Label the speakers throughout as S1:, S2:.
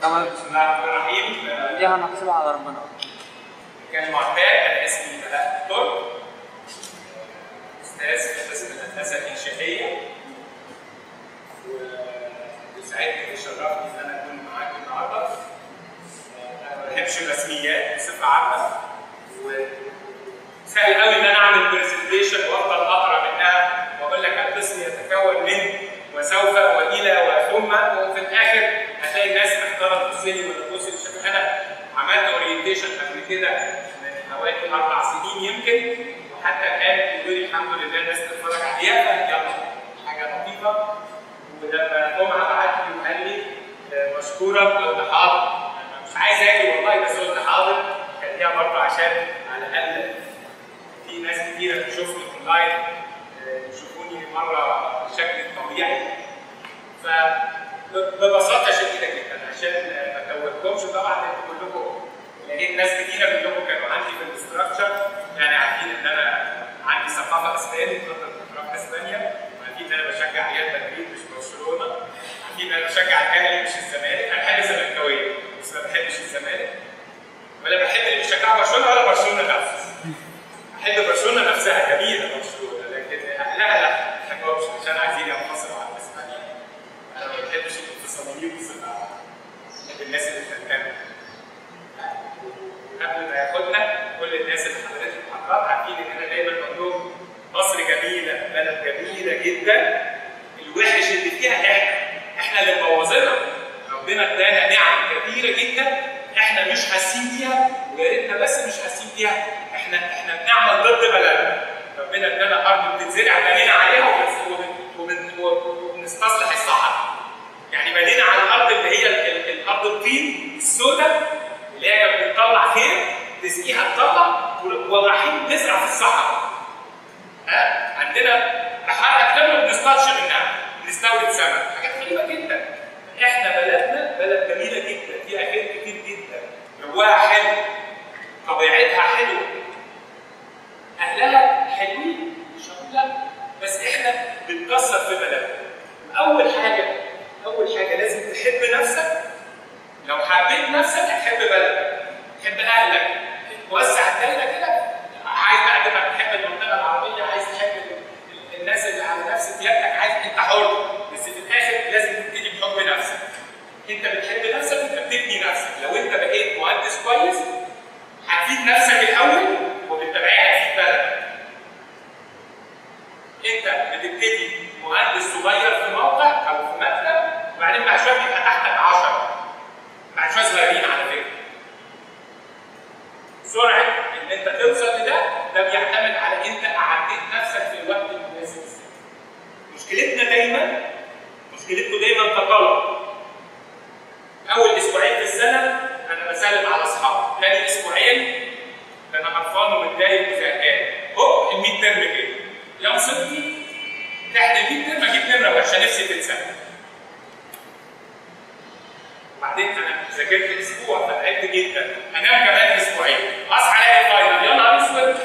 S1: تمام
S2: بسم الله الرحمن الرحيم آه،
S1: دي هنحسبها على ربنا
S2: كان معتاد انا اسمي بهاء الترك استاذ في قسم الهندسه الانشائيه ويسعدني ويشرفني ان انا اكون معاكم النهارده آه، انا ما بحبش الرسميات بصفه عامه وسهل قوي ان انا اعمل برزنتيشن وافضل اقرا منها واقول لك القسم يتكون من وسوف والى وثم وفي الاخر هتلاقي الناس محتاره تبص لي ولا تبص لي شوف انا عملت اورينتيشن قبل كده من حوالي اربع سنين يمكن وحتى الان بيقولوا لي الحمد لله الناس بتتفرج عليها فيلا حاجه لطيفه ولما جمعه بعت لي وقال لي آه، مشكورا قلت حاضر انا مش عايز اجي والله بس قلت حاضر خليها برضه عشان على الاقل في ناس كتيره بتشوفني اونلاين آه، يشوفوني مره بشكل طبيعي ف ببساطه شديده جدا عشان ما اتوهكمش طبعا انتوا كلكم لقيت ناس كتيره منكم كانوا عندي في الاستراكشر يعني عارفين ان انا عندي ثقافه اسباني كنت في اسبانيا وعارفين ان انا بشجع ريال مدريد مش برشلونه عارفين ان انا بشجع الاهلي مش الزمالك انا بحب الزملكاويه بس ما بحبش الزمالك ولا بحب اللي بيشجعوا برشلونه ولا برشلونه نفسه احب برشلونه نفسها جميله برشلونه لكن اهلها لا ما بحبهمش عشان عايزين ينفصلوا عن اسبانيا انا ما بحبش الانفصاليين بصفه عامه بحب الناس اللي بتهتم قبل ما ياخدنا كل الناس اللي حضرتك المحاضرات عارفين ان انا دايما بقول لهم مصر جميله بلد جميله جدا الوحش اللي فيها احنا احنا اللي مبوظينها ربنا ادانا نعم كثيره جدا احنا مش حاسين بيها ويا ريتنا بس مش حاسين بيها احنا احنا بنعمل ضد بلدنا ربنا ادانا ارض بتتزرع بنينا عليها وبنس- وبن- وبن- وبنستصلح الصحراء يعني بنينا على الارض اللي هي ال- ال- الارض الطين السوداء اللي هي كانت بتطلع خير تسقيها تطلع و- ورايحين نزرع في الصحراء ها عندنا بحر اكتر بنصطادش منها بنستورد سمك حاجات غريبه جدا احنا بلدنا بلد جميله جدا فيها خير كتير جدا جواها حلو طبيعتها حلوه اهلها حلوين مش هقول لا بس احنا بنكسر في بلدنا اول حاجه اول حاجه لازم تحب نفسك لو حبيت نفسك هتحب بلدك تحب اهلك توسع الدايره كده عايز بعد ما تحب المنطقه العربيه عايز تحب ال- ال- الناس اللي على نفس ديانتك عايز انت حر بس في الاخر لازم تبتدي بحب نفسك انت بتحب نفسك انت بتبني نفسك لو انت بقيت مهندس كويس هتفيد نفسك الاول وبالتبعيه هتفيد بلدك انت بتبتدي مهندس صغير في موقع او في مكتب وبعدين بعد شويه بيبقى تحتك 10 بعد شويه صغيرين على فكره سرعه ان انت توصل لده ده بيعتمد على انت اعديت نفسك في الوقت المناسب ازاي. مشكلتنا دايما مشكلتكم دايما كطلب اول اسبوعين في السنه انا بسلم على اصحابي تاني اسبوعين ده انا قرفان ومتضايق وزهقان هوب ال 100 ترم كده يا مصيبتي تحت ال 100 ترم اجيب نمره وحشه نفسي تتسلم بعدين انا ذاكرت اسبوع فتعبت جدا انام كمان اسبوعين اصحى الاقي الفاينل يا نهار اسود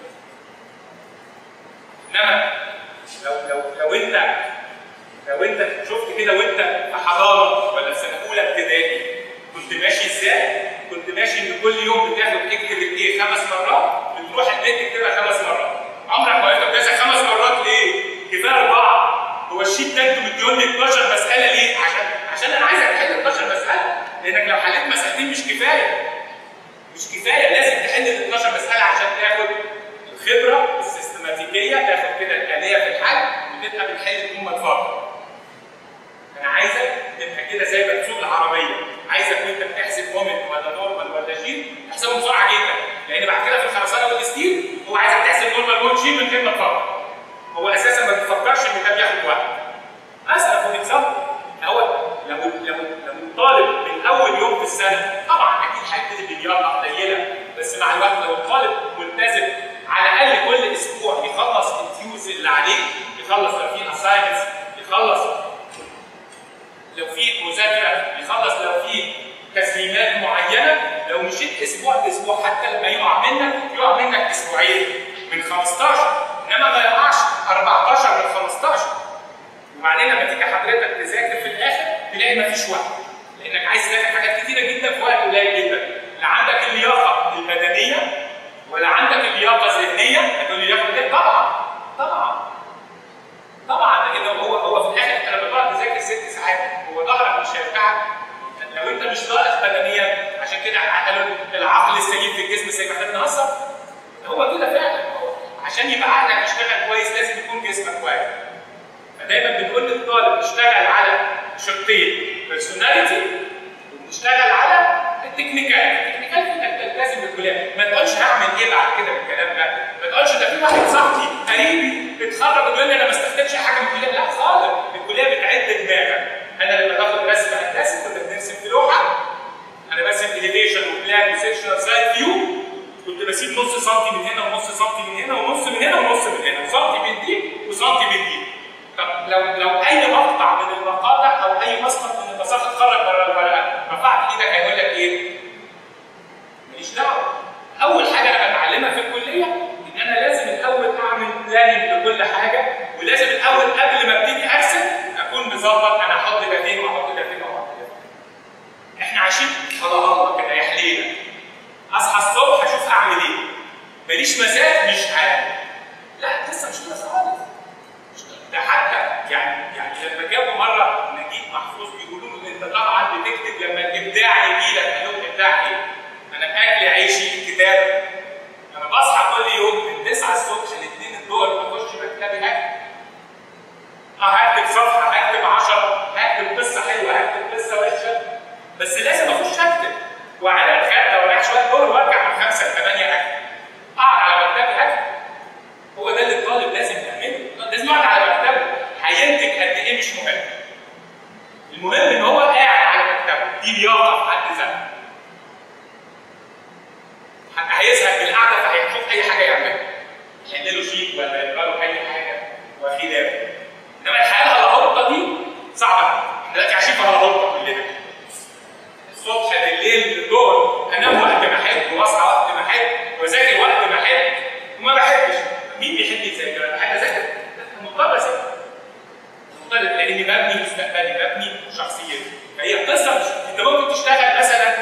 S2: انما لو لو لو انت لو انت شفت كده وانت في حضانه ولا في سنه اولى ابتدائي كنت ماشي ازاي؟ كنت ماشي ان كل يوم بتاخد اكتب الايه خمس مرات بتروح البيت تكتبها خمس مرات عمرك ما قلت كذا خمس مرات ليه؟ كفايه اربعه هو الشيت ده انتوا مديوني 12 مساله ليه؟ عشان عشان انا عايزك تحل 12 مساله لانك لو حليت مسالتين مش كفايه مش كفايه لازم تحل ال 12 مساله عشان تاخد الخبره السيستماتيكيه تاخد كده الاليه في الحل وتبقى بتحل بدون ما تفكر انا عايزك تبقى كده زي ما تسوق العربيه عايزك وانت بتحسب مومنت ولا نورمال ولا شيل تحسبه بسرعه جدا لان بعد كده في الخرسانه والستيل هو عايزك تحسب نورمال ولا شيل من غير ما تفكر هو اساسا ما بتفكرش ان ده بياخد وقت مثلا فور اكزامبل هو لو لو لو الطالب من اول يوم في السنه طبعا اكيد هيبتدي بالرياضه قليله بس مع الوقت لو الطالب ملتزم على الاقل كل اسبوع يخلص الفيوز اللي عليه يخلص لو في اساينمنتس يخلص لو في مذاكره يخلص لو في تسليمات معينه لو مشيت اسبوع باسبوع حتى لما يقع منك يقع منك اسبوعين من 15 انما ما يقعش 14 من 15 وبعدين لما تيجي حضرتك تذاكر في الاخر تلاقي مفيش وقت لان انك عايز تذاكر حاجات كتيره جدا في وقت قليل جدا لا عندك اللياقه البدنيه ولا عندك اللياقه الذهنيه هتقول لي اللياقه الذهنيه طبعا طبعا طبعا لان هو هو في الاخر انت لما تقعد تذاكر ست ساعات هو ظهرك مش هيرجعك لو انت مش ناقص بدنيا عشان كده قالوا العقل السليم في الجسم السليم احنا بنهزر هو كده فعلا هو عشان يبقى عقلك يشتغل كويس لازم يكون جسمك كويس فدايما بنقول للطالب اشتغل على شقين بيرسوناليتي واشتغل على التكنيكال التكنيكال في انك تلتزم بالكليه ما تقولش هعمل ايه بعد كده بالكلام ده ما تقولش ده في واحد صاحبي قريبي اتخرج ويقول لي انا ما استخدمش حاجه من الكليه لا خالص الكليه بتعد دماغك انا لما باخد رسم هندسي كنا بنرسم في لوحه انا برسم اليفيشن وبلان وسيكشنال سايد فيو كنت بسيب نص سنتي من هنا ونص سنتي من هنا ونص من هنا ونص من هنا وسنتي من دي وسنتي من دي طب لو لو اي مقطع من المقاطع او اي مسقط من المساقط خرج بره الورقه رفعت ايدك هيقول لك ايه؟ ماليش دعوه اول حاجه انا بتعلمها في الكليه ان انا لازم الاول اعمل بلاننج لكل حاجه ولازم الاول قبل ما ابتدي ارسم اكون مظبط انا هحط ده فين واحط ده فين واحط ده فين. احنا عايشين على الله كده يا حليله اصحى الصبح اشوف اعمل ايه ماليش مزاج مش عارف لا لسه مش كده خالص مش كده. ده حتى يعني يعني لما جابوا مره نجيب محفوظ بيقولوا له انت طبعا بتكتب لما الابداع يجي لك قالوا الابداع ايه؟ انا اكل عيشي الكتاب انا بصحى كل يوم من 9 الصبح ل 2 الظهر بخش مكتبي اكتب اه هكتب صفحه هكتب 10 هكتب قصه حلوه هكتب قصه وحشه بس لازم اخش اكتب وعلى الخد ورايح شويه ظهر وارجع من 5 ل 8 اكتب اقعد على مكتبي اكتب هو ده اللي الطالب لازم يعمله لازم يقعد على مكتبه هينتج قد ايه مش مهم المهم ان هو قاعد على مكتبه دي لياقه في حد ذاتها هيزهق من القعده فهيشوف اي حاجه يعملها يحل له شيك ولا يقرا له اي حاجه وخلافه انما الحياه الهلهوطه دي صعبه احنا دلوقتي عايشين في هلهوطه كلنا الصبح بالليل الظهر انام وقت ما احب واصحى وقت ما احب واذاكر وقت ما احب وما بحبش مين بيحب يذاكر؟ انا بحب اذاكر مضطر اذاكر مضطر لاني ببني مستقبلي ببني شخصيتي فهي قصه مش انت ممكن تشتغل مثلا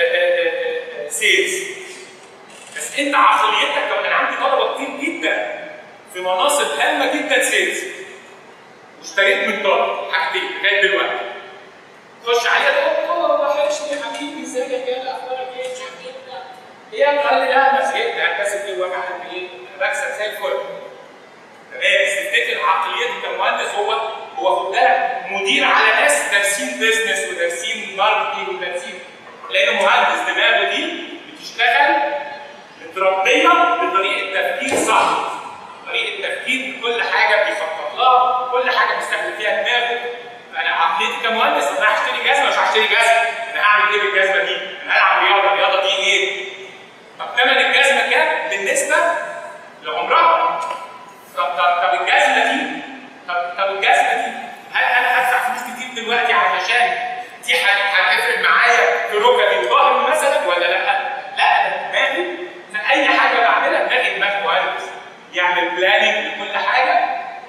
S2: سيلز بس انت عقليتك لو كان عندي طلبه كتير جدا في مناصب هامه جدا سيلز واشتريت من طالب حاجتين لغايه دلوقتي خش عليها تقول له والله وحشني يا حبيبي ازيك يا اخبارك ايه مش عارف ايه هي قال لي لا انا زهقت انا بس ايه وجع قلبي ايه انا بكسب زي الفل تمام بس تفتكر عقليتي كمهندس هو هو خد بالك مدير على ناس دارسين بيزنس ودارسين ماركتنج ودارسين لان مهندس دماغه دي بتشتغل متربيه بطريقه تفكير صح طريقه تفكير بكل حاجه بيخطط لها كل حاجه بيستخدم فيها دماغه انا عقليتي كمهندس انا هشتري جزمه مش هشتري جزمه انا هعمل ايه بالجزمه دي؟ انا هلعب رياضه الرياضه دي ايه؟ طب ثمن الجزمه كام بالنسبه لعمرها؟ طب طب طب الجزمه دي طب طب الجزمه دي هل انا هدفع فلوس كتير دلوقتي علشان دي هتفرق معايا في ركبي وظهري مثلا ولا لا؟ لا ده دماغي في اي حاجه بعملها دماغي دماغ مهندس يعمل بلاننج لكل حاجه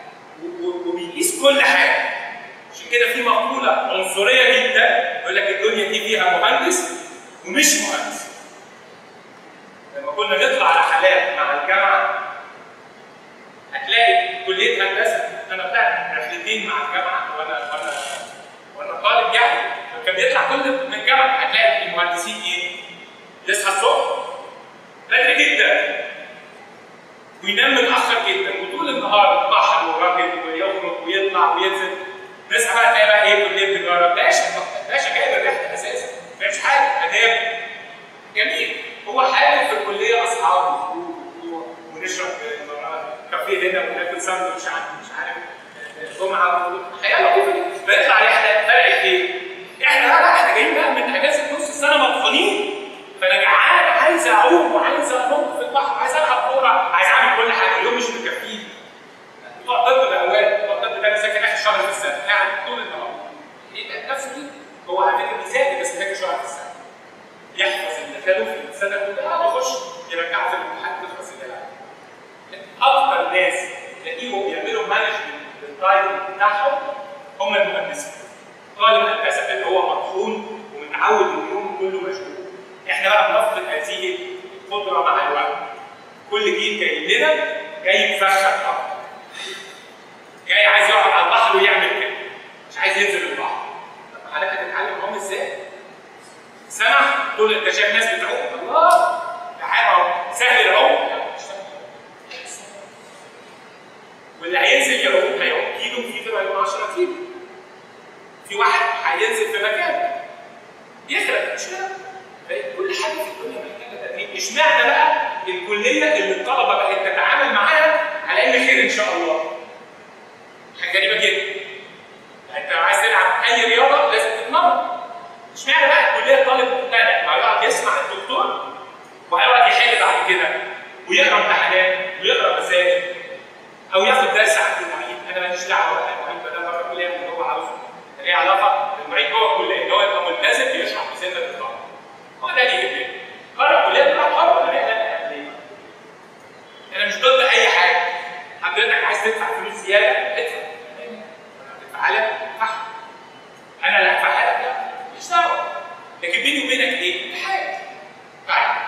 S2: وبيقيس كل حاجه عشان كده في مقوله عنصريه جدا يقول لك الدنيا دي فيها مهندس ومش مهندس لما كنا نطلع رحلات مع الجامعه هتلاقي كليه هندسه انا طلعت رحلتين مع الجامعه وانا وانا وانا طالب يعني كان بيطلع كل من الجامعه هتلاقي المهندسين ايه؟ يصحى الصبح بدري جدا وينام متاخر جدا وطول النهار بحر وراجل ويخرج ويطلع وينزل نصحى بقى تلاقي بقى ايه كليه تجاره باشا باشا جايب الرحله اساسا ما فيش حاجه اداب جميل هو حاله في الكليه اصحابه ونشرب كافيه هنا وناكل ساندوتش مش عارف جمعه حياه لطيفه بيطلع رحله فرق ايه؟ احنا لا احنا جايين بقى من اجازه نص السنه مطحونين فانا جعان عايز اعوم وعايز انط في البحر عايز العب كوره عايز اعمل كل حاجه اليوم مش مكفيني بتوع طب الاوقات بتوع طب ده بيذاكر اخر شهر في السنه قاعد طول النهار ايه نفسه دي هو على فكره بيذاكر بس بيذاكر شهر في السنه يحفظ اللي خده في السنه كلها ويخش يرجعه في الامتحان تخلص الليله اكتر ناس تلاقيهم بيعملوا مانجمنت للتايم بتاعهم هم المهندسين طالب هندسه اللي هو مطحون ومتعود ان يومه كله مشغول احنا بقى بنفقد هذه القدره مع الوقت كل جيل جاي لنا جاي مفخد اكتر جاي عايز يقعد على البحر ويعمل كده مش عايز ينزل البحر طب حضرتك هتتعلم عوم ازاي؟ سمع دول انت شايف ناس بتعوم الله ده حاجه اهو سهل العوم لا، مش سهل. واللي هينزل يعوم هيعوم كيلو في غيره هيعوم 10 كيلو في واحد هينزل في مكان يغرق مش كده؟ كل حاجه في الدنيا محتاجه تدريب اشمعنى بقى الكليه اللي الطلبه بقت تتعامل معاها على ان خير ان شاء الله حاجه غريبه جدا يعني انت لو عايز تلعب اي رياضه لازم تتمرن اشمعنى بقى الكليه الطالب مقتنع وهيقعد يسمع الدكتور وهيقعد يحل بعد كده ويقرا امتحانات ويقرا مسائل او ياخد درس عند المعيد انا ماليش دعوه بقى المعيد بدل بره الكليه اللي هو عاوزه ليه علاقه المعيد جوه الكليه ان هو يبقى ملتزم يشرح في سن الطالب هو ده اللي يهمني بره الكليه بتاعت حر انا مالي ليه؟ انا مش ضد اي حاجه حضرتك عايز تدفع فلوس زياده ادفع هتدفع لك ادفعها انا اللي هدفعها لك لا مش دعوه لكن بيني وبينك ايه؟ حاجه طيب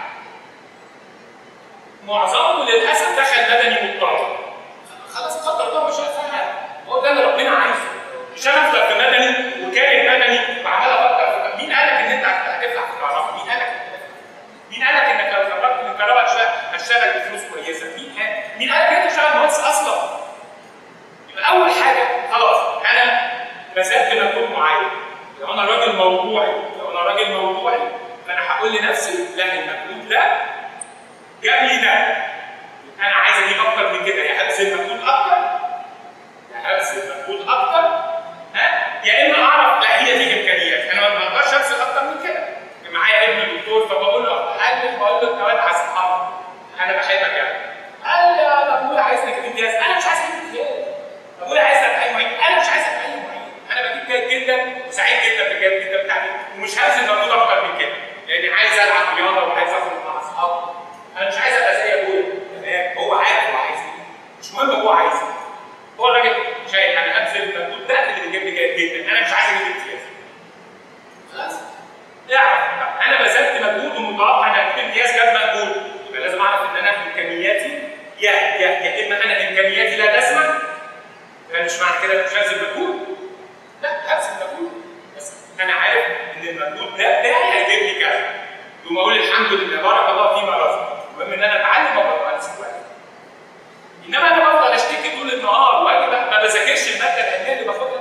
S2: معظمه للاسف دخل مدني مضطر خلاص قدر الله مش هدفعها هو ده اللي ربنا عايزه مش انا افضل في مدني وكاره مدني وعمال افكر في مين قالك ان انت هتدفع في الكهرباء؟ مين قالك إنك هتدفع؟ مين قالك انك لو خرجت من الكهرباء هتشتغل هتشتغل بفلوس كويسه؟ مين قال؟ مين قالك انت تشتغل مهندس اصلا؟ يبقى اول حاجه خلاص انا بذلت مجهود معين لو انا راجل موضوعي لو انا راجل موضوعي فانا هقول لنفسي لا المجهود ده جاب لي ده انا عايز اجيب اكتر من كده يا هبذل مجهود اكتر يا هبذل مجهود اكتر ها يا اما اعرف لا هي دي امكانيات انا ما اقدرش ابذل اكتر من كده معايا ابن دكتور فبقول له حل بقول له انت واد هصحى انا بحبك يعني قال لي انا ابويا عايزني اجيب امتياز انا مش عايز اجيب امتياز ابويا عايزك اي معين انا مش عايزك اي معين انا بجيب جيد جدا وسعيد جدا بالجيد جدا بتاعتي ومش هبذل مجهود اكتر من كده لاني عايز العب رياضه وعايز اخرج مع اصحابي انا مش عايز ابقى زي ابويا تمام هو عارف هو عايز ايه مش مهم هو عايز ايه هو الراجل شايف انا هبذل المجهود ده اللي بيجيب لي جيد جدا انا مش عايز اجيب امتياز خلاص اعرف انا بذلت مجهود ومتوقع ان اجيب امتياز جاب مجهود يبقى لازم اعرف ان انا امكانياتي يا يا يا اما انا امكانياتي لا تسمح يبقى مش معنى كده مش هبذل مجهود لا هبذل مجهود بس انا عارف ان المجهود ده بتاعي هيجيب لي كذا يقوم اقول الحمد لله بارك الله فيما رزق المهم ان انا اتعلم وابقى مهندس كويس انما انا بفضل اشتكي طول النهار واجي بقى ما بذاكرش الماده العلميه اللي باخدها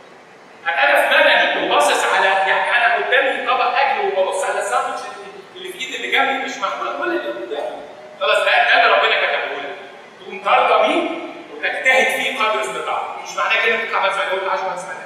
S2: انا في مدني وباصص على يعني انا قدامي طبق اكل وببص على الساندوتش اللي في ايدي اللي جنبي مش معقول كل اللي قدامي خلاص ده ده اللي ربنا كتبه لك تقوم ترضى بيه وتجتهد فيه قدر استطاعتك مش معناه كده تطلع مثلا تقول 10 سنين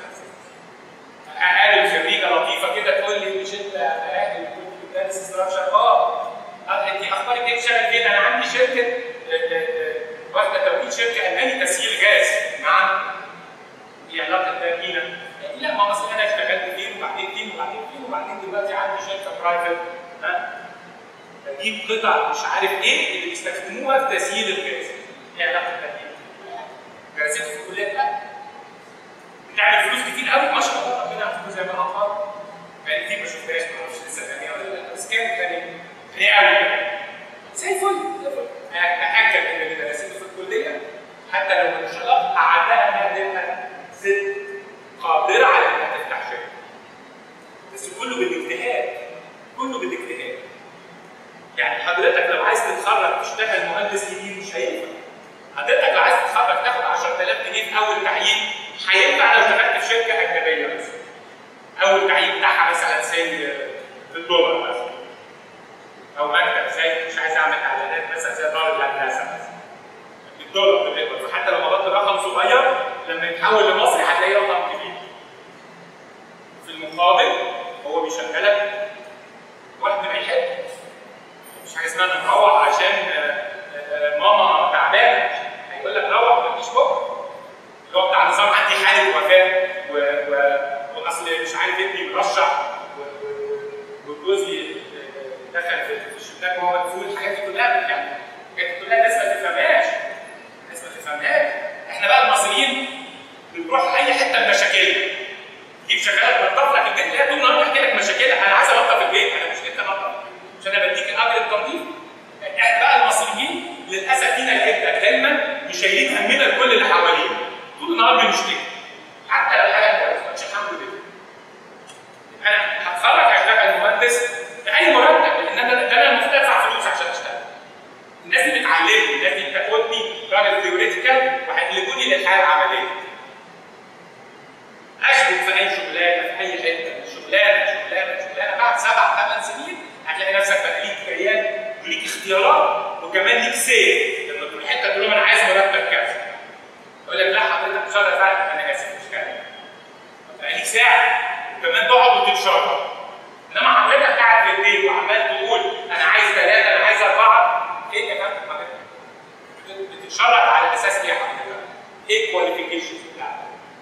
S2: اقل خريجه لطيفه كده تقول لي مش انت اهل كنت بتدرس استراكشر اه انت اخبارك ايه بتشتغل فين؟ انا عندي شركه آه، آه، آه، واخده توكيل شركه الماني تسيير غاز نعم ايه علاقه ده بينا؟ لا ما اصل انا اشتغلت فين وبعدين فين وبعدين فين وبعدين دلوقتي عندي شركه برايفت ها بجيب قطع مش عارف ايه اللي بيستخدموها في تسيير الغاز ايه علاقه ده بينا؟ درست في الكليه لا بتعمل فلوس كتير قوي ما شاء الله ربنا يعطيكم زي ما اخبار يعني كتير ما شفتهاش ما اعرفش لسه ثانيه ولا لا بس كانت يعني هي قوي زي الفل زي الفل اتاكد ان اللي درسته في الكليه حتى لو مش شغال اعدها انها تبقى ست قادره على انها تفتح شركه بس كله بالاجتهاد كله بالاجتهاد يعني حضرتك لو عايز تتخرج تشتغل مهندس كبير مش هينفع حضرتك لو عايز تتخرج تاخد 10000 جنيه في اول تعيين هينفع لو اشتغلت في شركه اجنبيه مثلا اول تعيين بتاعها مثلا سي بالدولار مثلا او مكتب زي مش عايز اعمل اعلانات مثلا زي دار الهندسه مثلا بالدولار بالدولار فحتى لما بطل رقم صغير لما يتحول لمصري هتلاقيه رقم كبير في المقابل هو بيشغلك وقت ما يحب مش حاجه اسمها انا مروح عشان آه، آه، ماما تعبانه هيقول لك روح ما تجيش بكره اللي هو بتاع نظام عندي حاله وفاه و... و... واصل مش عارف ابني مرشح و... و... وجوزي دخل في في الشباك وهو مدفون الحاجات دي كلها يعني الحاجات دي كلها الناس ما تفهمهاش الناس ما تفهمهاش احنا بقى المصريين بنروح اي حته بمشاكلنا تجيب شغاله تنظف لك البيت تلاقيها طول النهار تحكي لك مشاكلها للاسف فينا الحته دايما مش شايلين همنا لكل اللي حوالينا طول النهار بنشتكي حتى لو حاجه كويسه مش الحمد لله انا هتخرج هشتغل مهندس باي مرتب لان انا ده انا المفروض ادفع فلوس عشان اشتغل الناس دي بتعلمني الناس دي بتاخدني راجل ثيوريتيكال وهيقلبوني للحياه العمليه اشبك في اي شغلانه في اي حته شغلانه شغلانه شغلانه بعد سبع ثمان سنين هتلاقي نفسك بقى ليك عيال وليك اختيارات وكمان ليك سير لما تروح حته تقول لهم انا عايز مرتب كذا يقول لك لا حضرتك مش هقدر ادفع انا اسف مش كده بقى ليك ساعه وكمان تقعد وتتشرب انما حضرتك قاعد في البيت وعمال تقول انا عايز ثلاثه انا عايز اربعه ايه يا فندم حضرتك؟ بتتشرط على اساس ايه حضرتك؟ ايه الكواليفيكيشنز بتاعتك؟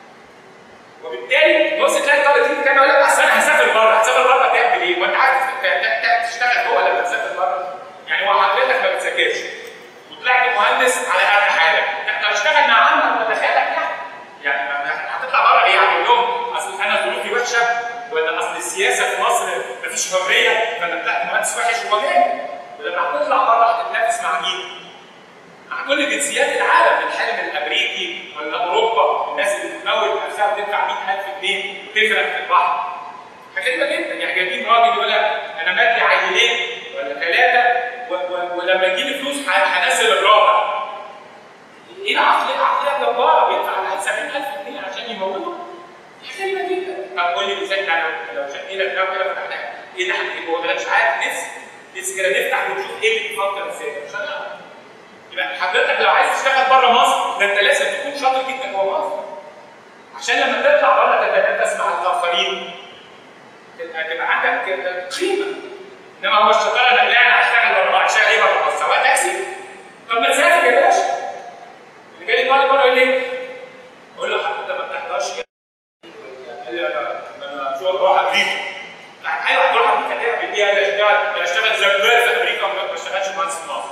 S2: وبالتالي تبص تلاقي طالب تيجي كده يقول لك اصل انا هسافر بره، هتسافر بره تعمل ايه؟ وانت عارف تشتغل جوه لما تسافر بره؟ يعني هو حضرتك ما بتذاكرش وطلعت مهندس على قد حالك، انت هتشتغل مع عمك ولا خالك يعني؟ يعني هتطلع بره ايه؟ يعني لهم اصل انا ظروفي وحشه ولا اصل السياسه في مصر مفيش حريه فانا طلعت مهندس وحش هو جامد ولما هتطلع بره هتتنافس مع مين؟ مع كل جنسيات العالم الحلم الامريكي ولا اوروبا الناس اللي بتموت نفسها وتدفع 100000 جنيه وتغرق في البحر غريبه جدا يعني جايبين راجل يقول لك انا مادي عيلين ولا ثلاثه ولما يجي لي فلوس هنزل الرابع ايه العقليه؟ عقليه جباره بيدفع على 70000 جنيه عشان يموته حاجه غريبه جدا طب قول لي ازاي لو لو شقينا ده كده فتحنا ايه اللي هنجيبه هو مش عارف نفسي نفسي كده نفتح ونشوف ايه اللي بيفكر ازاي مش انا يبقى حضرتك لو عايز تشتغل بره مصر ده انت لازم تكون شاطر جدا جوه مصر عشان لما تطلع بره تتنافس مع الاخرين تبقى تبقى عندك قيمه انما هو الشطاره انا لا انا هشتغل بره مصر عشان ايه بره مصر سواء تاكسي طب ما تسافر يا باشا اللي جاي طالب بره يقول لي اقول له حضرتك ما بتحضرش قال لي انا انا شو بروح امريكا ايوه هتروح امريكا تعمل ايه انا اشتغل انا اشتغل زبال في امريكا وما اشتغلش مهندس في مصر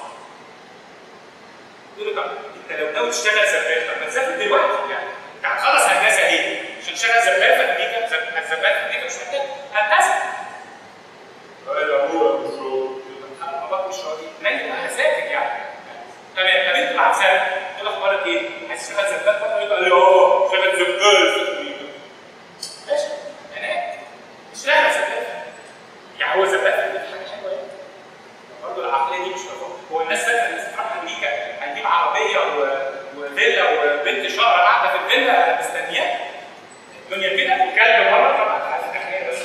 S2: يقول له طب انت لو ناوي تشتغل زبال طب ما تسافر دلوقتي يعني انت هتخلص هندسه ليه؟ عشان تشتغل زبال في امريكا زبال في امريكا مش محتاج هندسه قال يا ابويا مش راضي مش راضي نايم هسافر يعني تمام طب انت بعد سنه تقول اخبارك ايه؟ عايز تشتغل زبال بره يقول لي اه شغال زبال في امريكا ماشي هناك اشتغل زبال يعني هو زبال في امريكا حاجه حلوه يعني برضه العقليه دي مش مفهومه هو الناس فاكره الناس تروح امريكا هتجيب عربيه وفيلا وبنت شقره قاعده في الفيلا مستنياه الدنيا كده وكلب مره طبعا بس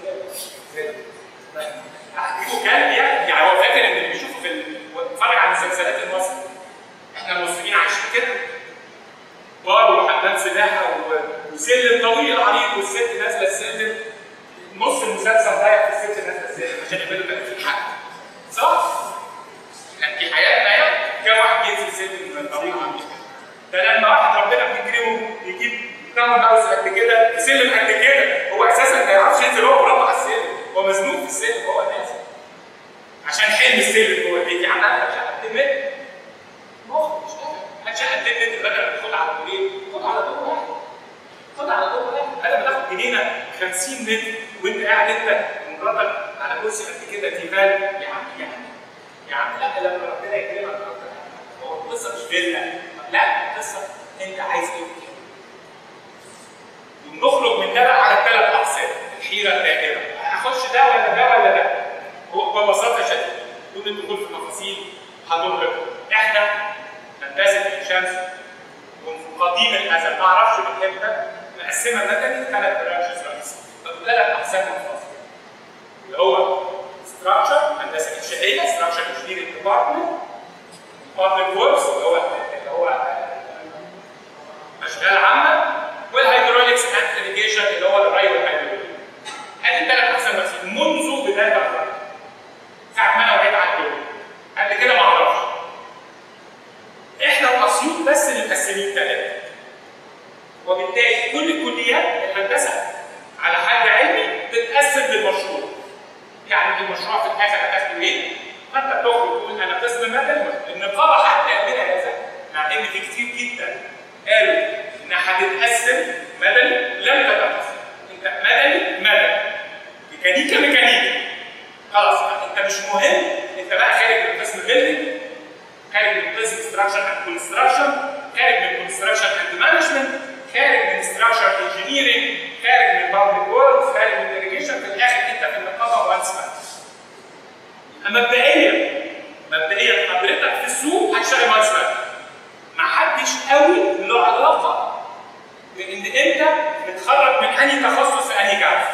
S2: هتجيبوا كلب يعني يعني هو فاكر ان اللي بيشوفه في بيتفرج على المسلسلات المصري احنا المصريين عايشين كده بار وحمام سباحه وسلم طويل عريض والست نازله السلم نص المسلسل ضايع في الست نازله السلم عشان يعملوا تأثير حق صح؟ كان في حياتنا يعني كم واحد ينزل سلم من طريق ده لما واحد ربنا بيكرمه يجيب تاون هاوس قد كده سلم قد كده هو اساسا ما يعرفش ينزل هو مربع السلم هو مزنوق في السلم هو نازل عشان حلم السلم جوه البيت يعني انا شقه 2 متر مخ مش قادر شقه 2 متر بدل ما تاخد على دورين خد على دور واحد خد على دور واحد بدل ما تاخد جنينه 50 متر وانت قاعد انت ومراتك على كرسي قد كده تيفال يا عم يعني يا عم لا لما ربنا يكرمك اكتر هو القصه مش فيلا لا القصه انت عايز ايه ونخرج من ده بقى على ثلاث اقسام الحيره الدائره اخش ده ولا ده ولا ده هو ببساطه شديده دون الدخول في تفاصيل هنغلق احنا هندسه الشمس ومن قديم الازل ما اعرفش من امتى مقسمه مدني ثلاث برانشز رئيسيه ثلاث اقسام منفصله اللي هو ستراكشر هندسه انشائيه ستراكشر انجينيرنج ديبارتمنت بابليك وركس اللي هو اللي هو اشغال عامه والهيدروليكس اند اريجيشن اللي هو الري والهيدروليك هذه الثلاث اقسام بس منذ بدايه الري ساعه ما انا وعيت على الدنيا قبل كده ما اعرفش احنا واسيوط بس اللي مقسمين ثلاثه وبالتالي كل الكليات الهندسه على حد علمي بتتقسم بالمشروع يعني المشروع في الاخر هتاخده ايه؟ فانت بتخرج تقول انا قسم مدني النقابه حتى يعملها هذا مع ان في كتير جدا قالوا انها هتتقسم مدني لم تتقسم انت مدني مدني ميكانيكا ميكانيكا خلاص انت مش مهم انت بقى خارج من قسم بيلدنج خارج من قسم ستراكشر اند كونستراكشن خارج من كونستراكشن اند مانجمنت خارج من ستراكشر انجينيرنج خارج من بابليك ووركس خارج من irrigation في الاخر انت في النقابه وانس مبدئيا مبدئيا حضرتك في السوق هتشتغل مهندس ما حدش قوي له علاقه بان انت متخرج من انهي تخصص في انهي جامعه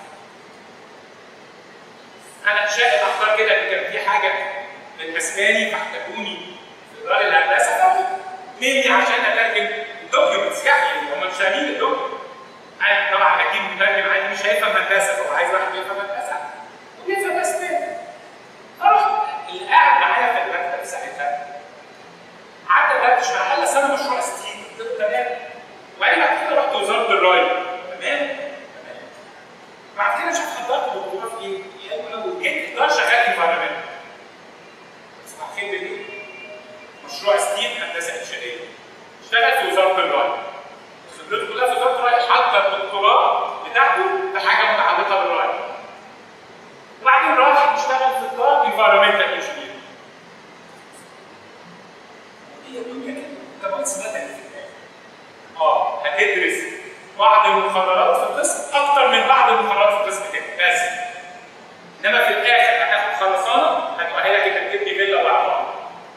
S2: انا شايف اختار كده ان كان في حاجه بالاسباني فاحتاجوني في دار الهندسه ميني عشان اترجم الدوكيومنتس يعني هم مش فاهمين الدوكيومنت انا طبعا هجيب مترجم عادي مش هيفهم هندسه هو عايز واحد يفهم هندسه ويفهم اسباني اروح اللي قاعد معايا في المكتب ساعتها قعدت ادردش معاه قال لي أصل انا مشروع ستيل قلت له تمام وبعدين بعد كده رحت وزاره الري تمام تمام بعد كده شوف حضرت دكتوراه في ايه؟ لو جيت ده شغال انفايرمنت اسمع فين بالليل مشروع ستيل هندسه انشائيه اشتغل في وزاره الري خبرته كلها في وزاره الري حتى الدكتوراه بتاعته في حاجه متعلقه بالري وبعدين راح اشتغل في الدار انفايرمنتال انجينير هي الدنيا كده انت بس بدأت اه هتدرس بعض المقررات في القسم اكتر من بعض المقررات في القسم تاني بس انما في الاخر هتاخد خرسانه هتؤهلك انك تبني فيلا وعماره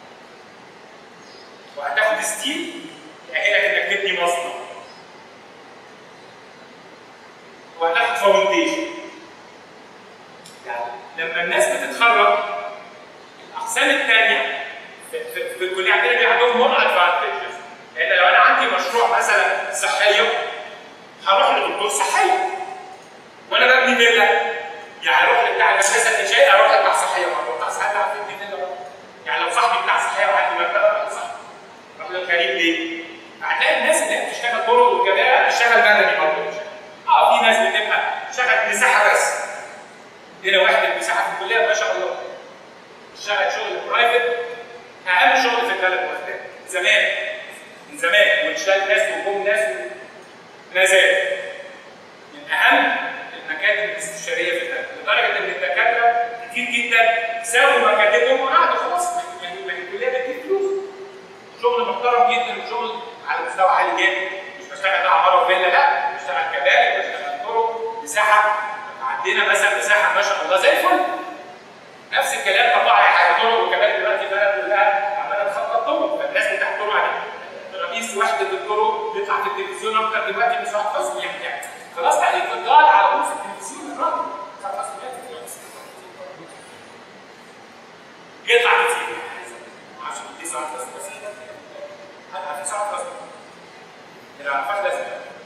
S2: وهتاخد ستيل يأهلك انك تبني مصنع وهتاخد فاونديشن يعني لما الناس بتتخرج الاقسام الثانيه في, في, في الكليه عندنا بيبقى عندهم مور ادفانتجز لان لو انا عندي مشروع مثلا صحيه هروح لدكتور صحيه وانا ببني فيلا يعني اروح لبتاع الاساس الانشائي اروح لبتاع صحيه برضه بتاع صحيه عارف يبني فيلا برضه يعني لو صاحبي بتاع صحيه وعندي مكتب اروح لصاحبي اروح للغريب ليه؟ هتلاقي الناس اللي هي بتشتغل طرق والكباري بتشتغل مدني برضه اه في ناس بتبقى بتشتغل مساحه بس هنا واحد المساحه في الكليه ما شاء الله اشتغل شغل برايفت اهم شغل في البلد وقتها زمان من زمان واشتغل ناس وجم ناس ما زال من اهم المكاتب الاستشاريه في البلد لدرجه ان الدكاتره كتير جدا سابوا مكاتبهم وقعدوا خلاص يعني ما الكليه بتجيب فلوس شغل محترم جدا وشغل على مستوى عالي جدا مش بشتغل بقى عماره فيلا لا بشتغل كباري بشتغل طرق مساحه عندنا مثلا مساحه ما شاء الله زي الفل نفس الكلام طبعا حاجه طرق وكمان دلوقتي البلد كلها عماله تخطط طرق فالناس بتاعت طرق على رئيس وحده الطرق بيطلع في التلفزيون اكتر دلوقتي من سعاد حسني يعني خلاص بقى يتقال على طول في التلفزيون الراجل سعاد حسني يطلع كتير معرفش دي سعاد حسني بس هل عارفين سعاد حسني؟ اللي عارفاش لازم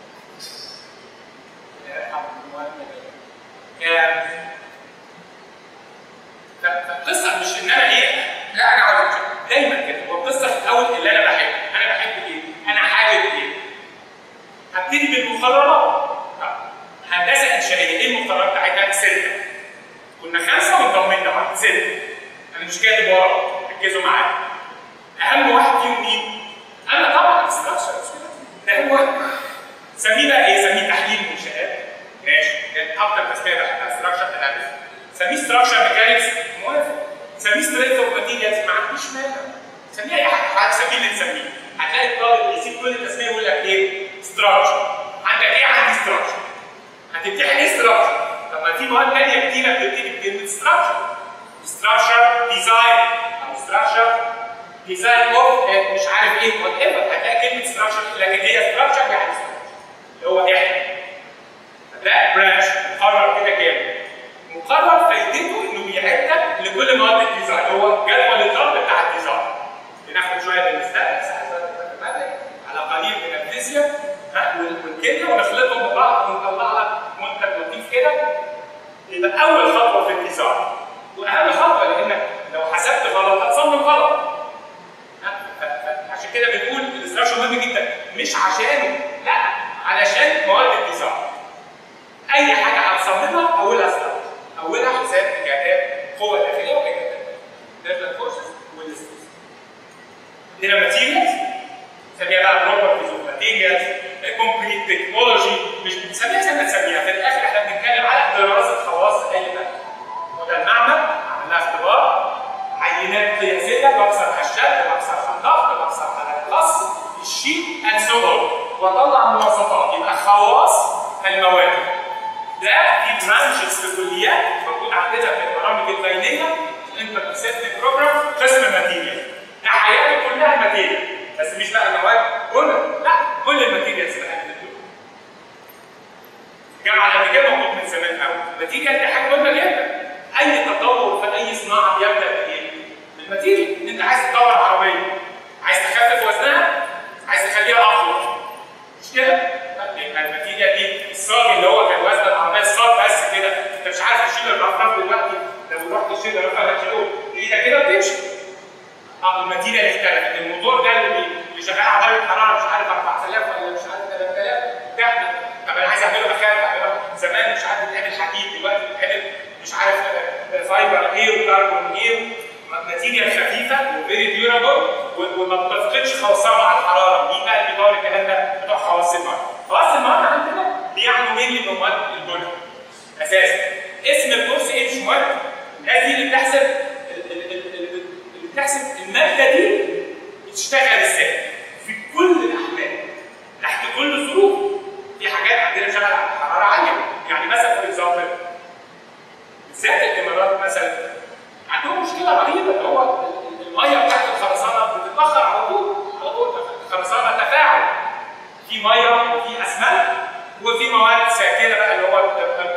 S2: فالقصه مش ان انا ايه لا انا عاوز دايما كده هو القصه في الاول اللي انا بحبه انا بحب ايه؟ انا حابب ايه؟ هبتدي بالمقررات هندسه انشائيه ايه المقررات بتاعتها؟ سته كنا خمسه وانضمينا بعض سته انا مش كاتب ورا ركزوا معايا اهم واحد فيهم مين؟ انا طبعا استراكشر ده اهم واحد سميه بقى ايه؟ سميه تحليل منشآت ماشي كان اكتر تسميه بحبها ستراكشر اناليسيس سميه ستراكشر ميكانكس موافق سميه سترينث اوف ماتيريالز ما عنديش مانع سميه اي حاجه هتسميه اللي تسميه هتلاقي الطالب يسيب كل التسميه يقول لك ايه؟ ستراكشر عندك ايه؟ عندي ستراكشر هتمتحن ايه ستراكشر؟ طب ما في مواد ثانيه كتيره بتبتدي بكلمه ستراكشر ستراكشر ديزاين او ستراكشر ديزاين اوف مش عارف ايه وات ايفر هتلاقي كلمه ستراكشر لكن هي ستراكشر يعني اللي هو احنا ده برانش مقرر كده كامل مقرر فايدته انه بيعدك لكل مواد الديزاين هو جدول الضرب بتاع الديزاين بناخد شويه من الستاتكس على قليل من الفيزياء والكيمياء ونخلطهم ببعض ونطلع لك منتج لطيف كده يبقى اول خطوه في الديزاين واهم خطوه لانك لو حسبت غلط هتصمم غلط عشان كده بنقول الاستراكشر مهم جدا مش عشانه لا علشان مواد الديزاين اي حاجه هتصممها اولها ستراكشر اولها حساب اجابات قوه داخليه واجابات داتا فورسز والستيز هنا ماتيريالز نسميها بقى بروبرتيز اوف ماتيريالز كومبليت تكنولوجي مش بنسميها زي ما تسميها في الاخر احنا بنتكلم على دراسه خواص اي ماده وده المعمل عملنا اختبار عينات قياسيه بكسر هشات ده في برانشز في كليات موجود عندنا في البرامج البينيه انت سيستم بروجرام قسم ماتيريال ده حياته كلها ماتيريال بس مش بقى مواد هنا لا كل الماتيريالز بقى الجامعه الامريكيه موجود من زمان قوي الماتيريال دي حاجه مهمه جدا اي تطور في اي صناعه بيبدا بايه؟ بالماتيريال انت عايز تطور عربيه عايز تخفف وزنها عايز تخليها اقوى مش كده؟ يبقى الماتيريال دي الصاج اللي هو كان وزن العربيه الصاج بس كده انت مش عارف تشيل الرفرف دلوقتي لو رحت تشيل الرفرف هتشيله ايدك كده بتمشي اه الماتيريال اختلفت الموتور ده اللي اللي شغال على درجه حراره مش عارف 4000 ولا مش عارف 3000 ده طب انا عايز اعمله اخاف اعمله زمان مش عارف بيتعمل حديد دلوقتي بيتعمل مش عارف فايبر ايه وكربون ايه ماتيريال خفيفه وفيري ديورابل وما بتفقدش خواصها مع الحراره مين بقى اللي بيطور الكلام ده بتوع خواص الميه خواص الميه عندنا بيعملوا مين بمواد البنى اساسا اسم الكورس ايه مش مواد الناس دي اللي بتحسب اللي بتحسب الماده دي بتشتغل ازاي في كل الاحوال تحت كل الظروف في حاجات عندنا شغاله على حراره عاليه يعني مثلا فور اكزامبل بالذات الامارات مثلا عندهم مشكله رهيبه اللي هو الميه بتاعت الخرسانه بتتبخر على طول على طول الخرسانه تفاعل في ميه وفي اسمنت وفي مواد ساكنه بقى اللي هو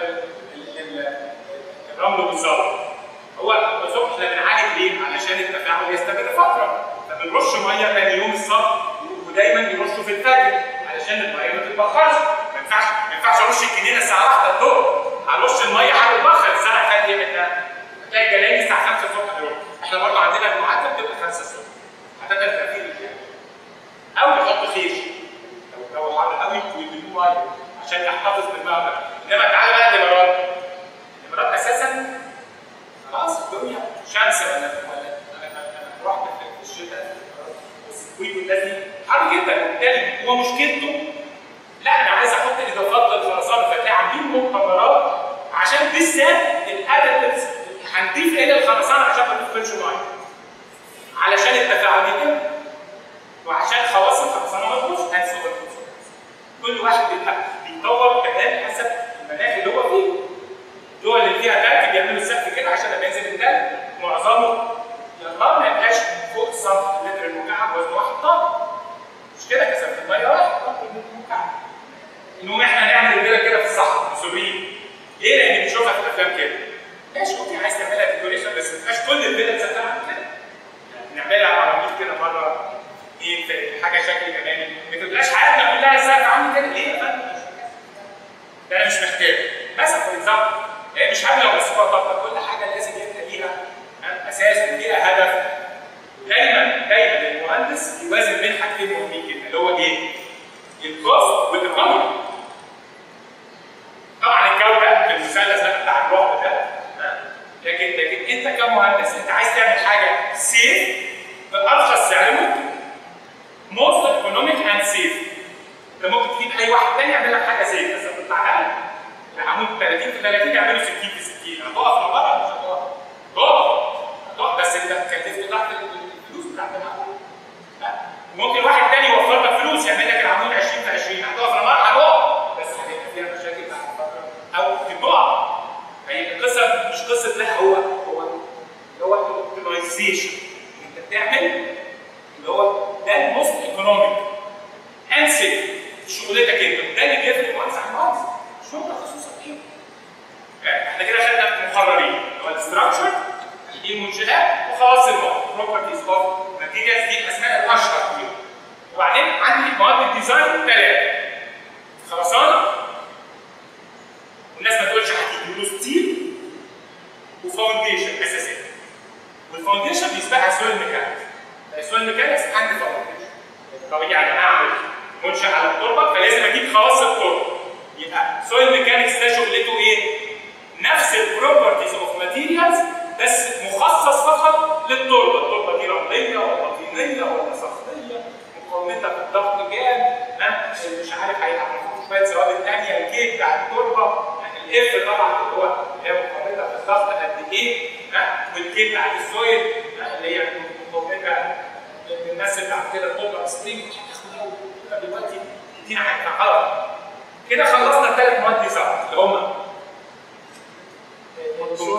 S2: الرمل بالظبط هو الصبح احنا بنعالج ليه؟ علشان التفاعل يستمر فتره فبنرش ميه ثاني يوم الصبح ودايما بيرشوا في الفجر علشان الميه ما تتبخرش ما ينفعش ما ينفعش ارش الجنينه الساعه 1 الظهر هرش الميه هتتبخر الزرع خد ايه منها؟ هتلاقي الجناين الساعه 5 الصبح دول احنا برضه عندنا المعدل بتبقى 5 الصبح عاده التأثير يعني او يحطوا خيش لو لو حر قوي ويدلوه ميه عشان يحتفظ بالماء انما تعالى بقى الامارات الامارات اساسا خلاص الدنيا شمس ولا ولا انا رحت في الشتاء السكويت والناس دي حر جدا وبالتالي هو مشكلته لا انا عايز احط اضافات للخرسانه فتلاقي عاملين مؤتمرات عشان بالذات الادتيفز هنضيف ايه للخرسانه عشان ما تفقدش ميه علشان التفاعل يتم وعشان خواص الخرسانه ما تبوظ كل واحد بيبقى بيطور كمان حسب المناخ اللي هو فيه الدول اللي فيها تلج بيعملوا السقف كده عشان لما ينزل التلج معظمه يلا ما يبقاش فوق السنتيمتر المكعب وزنه 1 طن مش كده كثافه الميه 1 طن المكعب انهم احنا نعمل كده كده في الصحراء سوريين ليه؟ لان بنشوفها في الافلام كده ماشي اوكي عايز تعملها ديكوريشن بس ما تبقاش كل الفيلنز بتعمل كده نعملها على كده مره ايه في حاجه شكل جمالي ما تبقاش حياتنا كلها سقف عامل كده ليه يا فندم؟ ده انا مش محتاج مثلا فور اكزامبل يعني مش هبله بس فقط كل حاجه لازم يبقى ليها اساس وليها هدف دايما دايما المهندس يوازن بين حاجتين مهمين جدا اللي هو ايه؟ الكوست والايكونومي طبعا الجوده في المثلث ده بتاع الرعب ده لكن لكن انت كمهندس انت عايز تعمل حاجه سيف بارخص سعر ممكن موست ايكونوميك اند سيف انت ممكن تجيب اي واحد تاني يعمل لك حاجه سيف بس هتطلع اقل العمود 30 في 30 يعملوا 60 في 60 هتقف لو بره مش هتقف تقف هتقف بس انت كلفت ضعف الفلوس بتاعت العمود ممكن واحد تاني يوفر لك فلوس يعمل لك العمود 20 في 20 هتقف لو بره هتقف بس هتبقى فيها مشاكل بعد فتره او تقع هي القصه مش قصه لا هو هو اللي هو الاوبتمايزيشن انت بتعمل اللي هو ده الموست ايكونوميك انسب شغلتك انت ده اللي بيفرق مهندس عن مهندس مش هو تخصصك ايه احنا كده خدنا مقررين اللي هو الاستراكشر تحليل المنشات وخواص المواد بروبرتيز اوف ماتيريالز دي الاسماء الاشهر فيهم وبعدين عندي مواد الديزاين ثلاثه خرسانه والناس ما تقولش حديد له ستيل وفاونديشن اساسيه والفاونديشن بيسبقها سويل ميكانكس السويل ميكانكس عندي فاونديشن طب يعني هعمل منشا على التربه فلازم اجيب خواص التربه يبقى سويل ميكانكس ده شغلته ايه؟ نفس البروبرتيز اوف ماتيريالز بس مخصص فقط للتربه، التربه دي رمليه ولا طينيه ولا صخريه مقاومتها في الضغط كام؟ ها مش عارف هيبقى شويه ثوابت ثانيه الكيك بتاع التربه الاف طبعا اللي هو اللي هي مقاومتها في الضغط قد ايه؟ ها والكيك بتاعت السويل اللي هي مقاومتها الناس اللي بعد كده التربه سترينج دلوقتي ادينا حاجه غلط كده خلصنا الثلاث مواد ديزاين اللي هم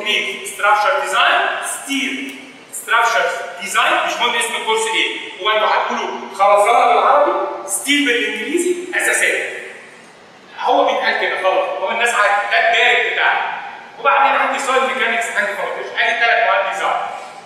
S2: كونكريت ستراكشر ديزاين ستيل ستراكشر ديزاين مش مهم اسم الكورس ايه هو انتوا هتقولوا خرسانه بالعربي ستيل بالانجليزي اساسات هو بيتقال كده خلاص هو الناس عارفه ده الدارج بتاعنا وبعدين عندي سويل ميكانكس عندي فاونديشن ادي ثلاث مواد ديزاين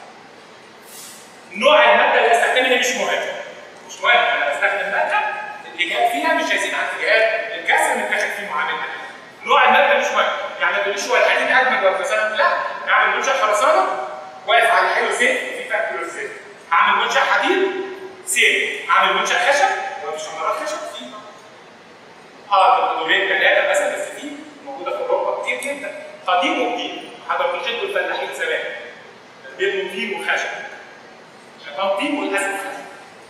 S2: نوع الماده اللي استخدمها دي مش مهم مش مهم انا بستخدم ماده الاجهاد فيها مش هيزيد عن اجهاد الكسر اللي بتاخد فيه معامل نوع الماده مش مهم يعني ما تقوليش هو الحديد اجمد ولا الخرسانه لا اعمل منشا خرسانه واقف على حلو زيت وفي فاكتور زيت اعمل منشا حديد زيت اعمل منشا خشب ومفيش عمارات خشب في اه دورين ثلاثه مثلا بس في موجوده في اوروبا كتير جدا قديم وجديد حضرتك بتشدوا الفلاحين زمان بيبنوا طين وخشب شيطان طين والاسد خشب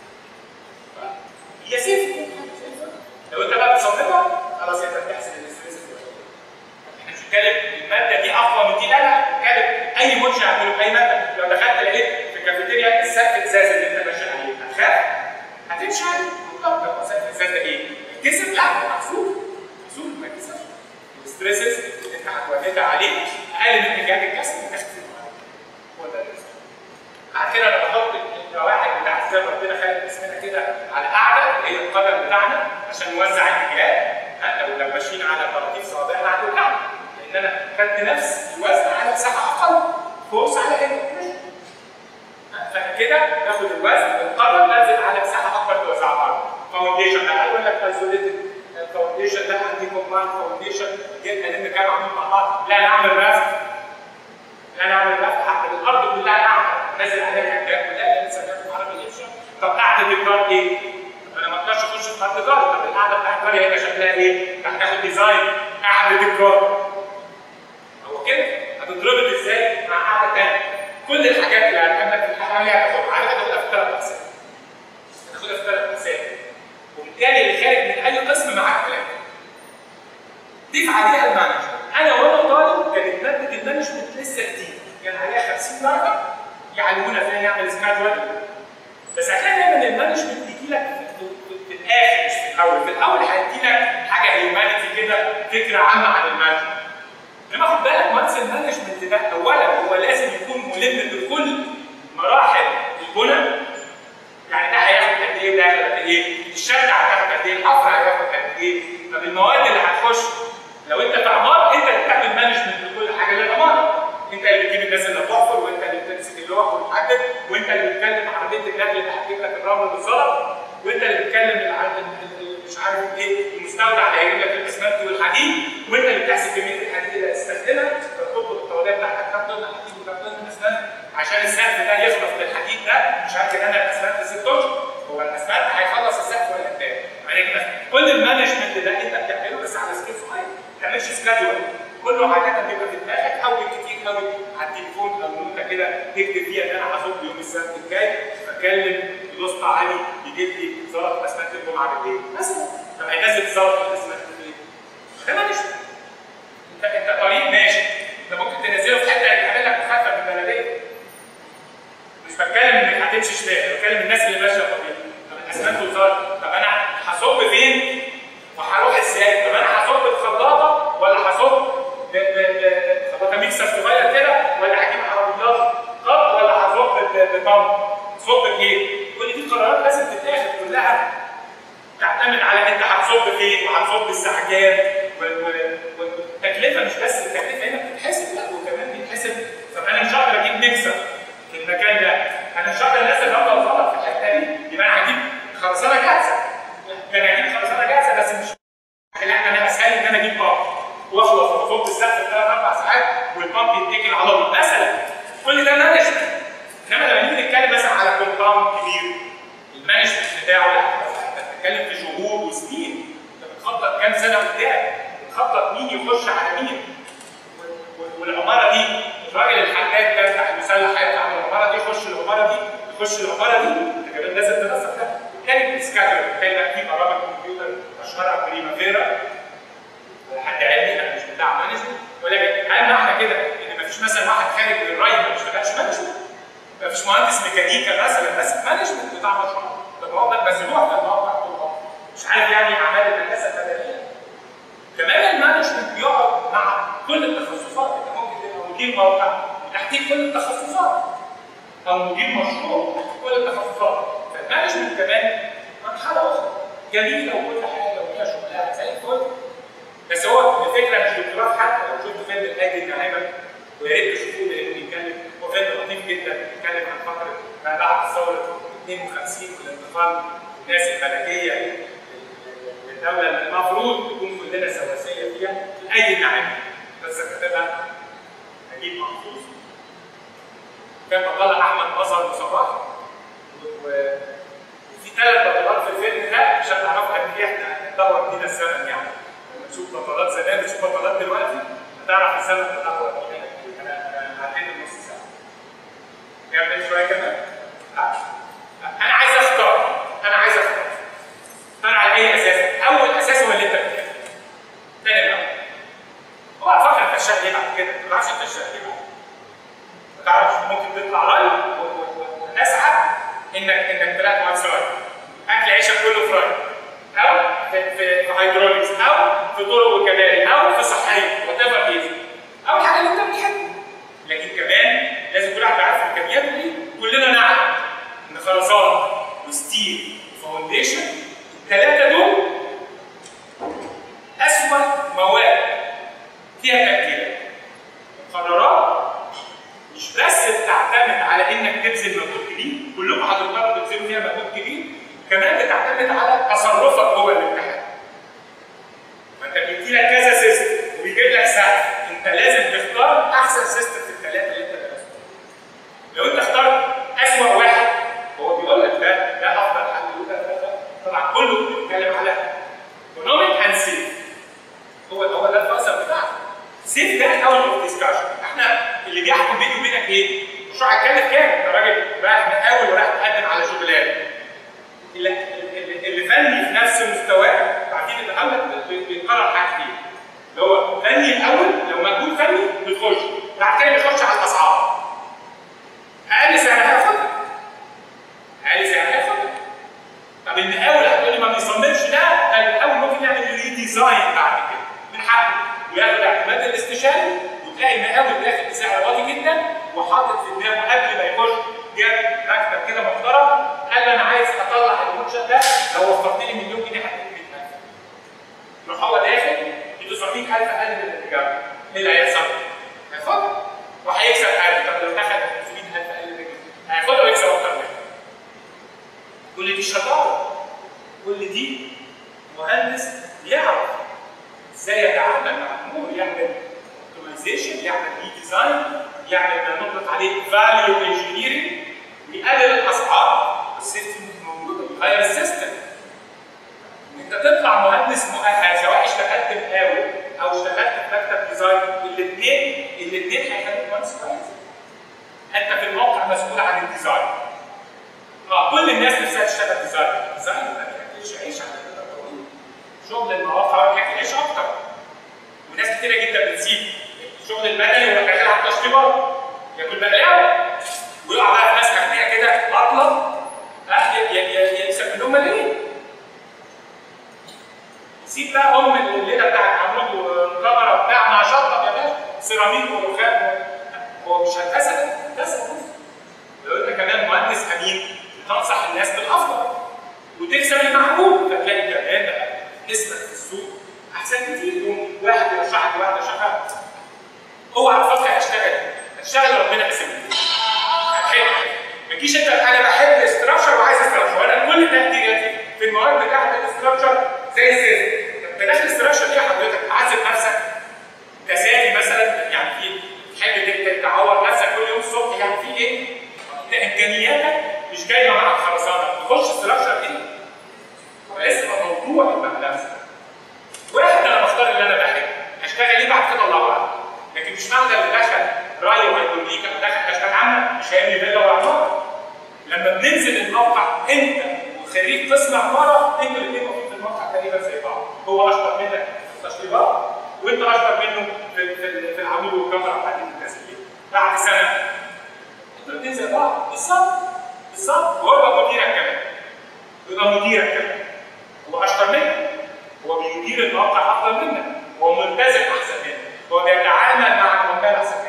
S2: هي سيف لو انت بقى بتصممها خلاص انت بتحسب الاستريس احنا مش بنتكلم الماده دي اقوى من دي لا لا بنتكلم اي منشا يعمله باي ماده لو دخلت لقيت في الكافيتيريا السقف ازاز اللي انت ماشي عليه هتخاف هتمشي عليه بالظبط طب سقف الازاز ده ايه؟ كسر لا محسوب محسوب ما كسرش الستريسز اللي انت هتولدها عليه اقل من اجهاد الكسر بتاخد هو ده الرزق بعد كده انا بحط القواعد بتاعت زي ما ربنا خلق اسمنا كده على قاعده اللي هي القدم بتاعنا عشان نوزع الاتجاه ها لو لو ماشيين على طراطيف صوابعنا هتوجعنا لان انا خدت نفس الوزن على مساحه اقل فورس على ايه؟ فكده باخد الوزن القدم انزل على مساحه اكبر توزعها على الارض فاونديشن انا هقول لك ايزوليتد فاونديشن ده عندي كومباوند فاونديشن جبنا لان كانوا عاملين مع بعض لا انا اعمل رفع لا انا اعمل رفع هعمل الارض كلها قاعده نازل عليها الاجزاء كلها لسه ده عربي الانشاء طب قاعده الجار ايه؟ طب انا ما اقدرش اخش في ارض جار طب القاعده بتاعت الجار هيبقى شكلها ايه؟ هتاخد ديزاين قاعده الجار هو كده هتتربط ازاي مع قاعده ثانيه كل الحاجات اللي هتقابلك في الحياه العمليه هتاخدها على هتاخدها في ثلاث اقسام هتاخدها في ثلاث اقسام وبالتالي اللي خارج من اي قسم معاك ثلاثه ضيف عليها المانجمنت انا وانا طالب كانت ماده المانجمنت لسه جديده كان عليها 50 درجه يعلمونا ازاي نعمل سكادول بس هتلاقي دايما المانجمنت بيجي لك في, في, في الاخر مش في الاول في الاول هيدي لك حاجه هيومانيتي كده فكره عامه عن المانجمنت انما خد بالك وانس المانجمنت ده اولا هو لازم يكون ملم بكل مراحل البنى يعني ده هياخد قد ايه ده هياخد قد ايه الشد هتاخد قد ايه الحفر هياخد قد ايه طب المواد اللي هتخش لو انت في عمار انت اللي بتعمل مانجمنت لكل حاجه للعماره انت اللي بتجيب الناس اللي هتحفر وانت اللي بتمسك اللوح وتحدد وانت اللي بتكلم عربيه النقل اللي هتجيب لك الرمل بالظبط وانت اللي بتكلم مش عارف ايه المستودع اللي هيجيب لك الاسمنت والحديد وانت اللي بتحسب كميه الحديد اللي هتستخدمها فتطلب الطواليه بتاعتك كام طن حديد وكام طن اسمنت عشان السقف ده يخلص بالحديد ده مش عارف ان انا الاسمنت ست اشهر هو الاسمنت هيخلص السقف ولا قدام يعني كل المانجمنت ده انت بتعمله بس على سكيل صغير ما تعملش سكادول كله عاده بيبقى في دماغك او بالكتير قوي على التليفون او نوتة كده تكتب فيها ان انا هصب يوم السبت الجاي بكلم الوسطى علي يجيب لي زلط اسمنت الجمعه بالليل مثلا طب هينزل زلط الاسمنت بالليل ده مانجمنت انت انت طريق ماشي انت ممكن تنزله في حته يتعمل لك مخالفه من البلديه مش بتكلم انك هتمشي شمال بتكلم الناس اللي ماشيه طبيعي طب الاسمنت والزلط طب انا هصب فين وهروح ازاي؟ طب انا هصب بخلاطه ولا هصب خلاطه ميكسر صغير كده ولا هجيب عربيات خط ولا هصب ببامب؟ صب بايه؟ كل دي قرارات لازم تتاخد كلها تعتمد على انت هتصب فين وهتصب بالسعجان والتكلفه مش بس التكلفه هنا بتتحسب لا وكمان بيتحسب طب انا مش هقدر اجيب ميكسر في المكان ده انا مش هقدر انزل رمله وزلط في الحته دي يبقى انا هجيب خرسانه جاهزه ده انا هجيب خرسانه جاهزه بس مش لا انا اسهل ان انا اجيب بامب واخلص واصب السقف في ثلاث اربع ساعات والبامب يتكل على طول مثلا كل ده مانجمنت انما لما نيجي نتكلم مثلا على كومباوند كبير المانجمنت بتاعه لا انت بتتكلم في شهور وسنين انت بتخطط كام سنه قدام بتخطط مين يخش على مين والعماره دي الراجل الحداد ده بتاع المسلح هيطلع من العماره دي يخش العماره دي يخش العماره دي انت كمان لازم تنسق ده بالتالي بتسكادول بالتالي بقى في برامج كمبيوتر اشهرها بريمافيرا حد علمي انا مش بتاع مانجمنت ولكن هل معنى كده ان مفيش مثلا واحد خارج من الراي ما بيشتغلش مانجمنت؟ مفيش مهندس ميكانيكا مثلا بس مانجمنت بتاع مشروع طب هو ده مزروع في الموقع طول مش عارف يعني اعمال الهندسه المدنيه كمان المانجمنت بيقعد مع كل التخصصات انت ممكن تبقى مدير موقع وتحتيه كل التخصصات او مدير مشروع تحتيه كل التخصصات فالمانجمنت كمان مرحله اخرى جميله وكل حاجه وفيها شغلها زي الفل بس هو الفكره مش دكتوراه حتى لو شفت فيلم الاجل النعيمه ويا ريت تشوفوه لانه بيتكلم هو فيلم لطيف جدا بيتكلم عن فتره ما بعد ثوره 52 والانتقال الناس الملكيه للدوله اللي المفروض نكون كلنا سواسيه فيها الايدي الناعمه بس كتبها نجيب محفوظ كان بطلع احمد مظهر وصباح وفي ثلاث بطولات في الفيلم ده عشان تعرفوا قد ايه احنا اتطور بينا الزمن يعني لما تشوف بطولات زمان وتشوف بطولات دلوقتي هتعرف الزمن تطور بينا انا انا عديت النص ساعه كمل شويه كمان لا. انا عايز اختار انا عايز اختار اختار على اي اساس اول اساس هو اللي انت بتحبه تاني الاول هو هتفكر تشتغل ايه بعد كده ما تعرفش تشتغل ايه بعد ما تعرفش ممكن تطلع راي وتسعى انك انك طلعت وان سايد اكل عيشك كله فراي او في في, في هيدروليكس او في طرق وكباري او في صحيه وات ايفر ايه او الحاجه اللي انت بتحبها لكن كمان لازم كل واحد عارف امكانياته ايه كلنا نعلم ان خرسانه وستيل وفاونديشن الثلاثه دول اسوأ مواد فيها تركيبه القرارات مش بس بتعتمد على انك تبذل مجهود كبير كلكم هتضطروا تبذلوا فيها مجهود كبير كمان بتعتمد على تصرفك جوه الامتحان ما انت بيجي لك كذا سيستم وبيجيب لك سقف انت لازم تختار احسن سيستم في الثلاثه اللي انت درستهم لو انت اخترت اسوأ واحد هو بيقول لك ده ده افضل حل وده ده ده طبعا كله بيتكلم على ايكونوميك اند سيف هو هو ده الفلسفه بتاعته سيف ده اوت اوف ديسكشن احنا اللي بيحكم بيني وبينك ايه؟ المشروع هيتكلف كام؟ انت راجل رايح مقاول ورايح تقدم على شغلانه اللي, اللي اللي فني في نفس مستواه بعدين اللي عندك بيقرر حاجتين اللي هو فني الاول لو مجهود فني بتخش بعد كده بيخش على الاسعار اقل سعر هياخدها اقل سعر هياخدها طب المقاول هتقول لي ما بيصممش لا ده المقاول ممكن يعمل ريديزاين بعد كده من حقه وياخد اعتماد الاستشاري وتلاقي المقاول داخل بسعر واطي جدا وحاطط في دماغه قبل ما يخش جاب مكتب كده محترم قال له انا عايز اطلع المنشا ده لو وفرت لي مليون جنيه هديك 100000 يروح هو داخل يدفع فيك 1000 اقل من التجاره ايه اللي هيحصل؟ هياخدها وهيكسب حاجه طب لو دخل 500000 اقل من كده هياخدها ويكسب اكتر منها كل دي شطاره كل دي مهندس يعرف ازاي يتعامل مع الامور يعمل اوبتمايزيشن يعمل ري ديزاين يعمل ما نطلق عليه فاليو انجينيرنج ويقلل الاسعار السيستم موجوده يغير السيستم ان انت تطلع مهندس مؤهل سواء اشتغلت مقاول او اشتغلت في مكتب ديزاين الاثنين الاثنين هيخلوك مهندس كويس انت في الموقع مسؤول عن الديزاين اه كل الناس نفسها تشتغل ديزاين ديزاين ما بياكلش عيش على فكره طويل شغل المواقع بياكل عيش اكتر وناس كتيره جدا بتسيب الشغل المدني ويروح داخل على التشطيبات ياكل بقلاوه ويقع بقى في ناس اغنياء كده بطله يكسب منهم ملايين يسيب بقى ام الليله بتاعت عمود وكاميرا بتاع مع شطه يا باشا سيراميك ورخام هو مش هندسه هندسه لو انت كمان مهندس امين تنصح الناس بالافضل وتكسب المعقول فتلاقي كمان بقى اسمك في السوق احسن كتير يوم واحد يرشحك واحده شغال اوعى تفكر هتشتغل هتشتغل ربنا قسم هتحب ما تجيش انت انا بحب استراكشر وعايز استراكشر وانا كل تقديراتي في المواد بتاعت الاستراكشر زي السير انت داخل استراكشر ليه حضرتك عازم نفسك تسالي مثلا يعني في تحب تعور نفسك كل يوم الصبح يعني في ايه؟ انت امكانياتك مش جايبه مع الخرسانه تخش استراكشر ايه؟ ولسه موضوع مع نفسك واحد انا بختار اللي انا بحبه هشتغل ايه بعد كده الله اعلم لكن مش معنى اللي دخل راي وهيدروليكا ودخل اشغال عامه مش هيبني فيلا ولا عماره لما بننزل الموقع انت وخريج قسم عماره انتوا الاثنين موجودين في الموقع تقريبا زي بعض هو اشطر منك في التشطيبات وانت اشطر منه في, في, في العمود والكاميرا بتاعت التسجيل بعد سنه انتوا الاثنين زي بعض بالظبط بالظبط وهو مديرك كمان يبقى مديرك كمان هو اشطر منك هو بيدير الموقع افضل منك هو ملتزم احسن منك هو بيتعامل مع العمال احسن منك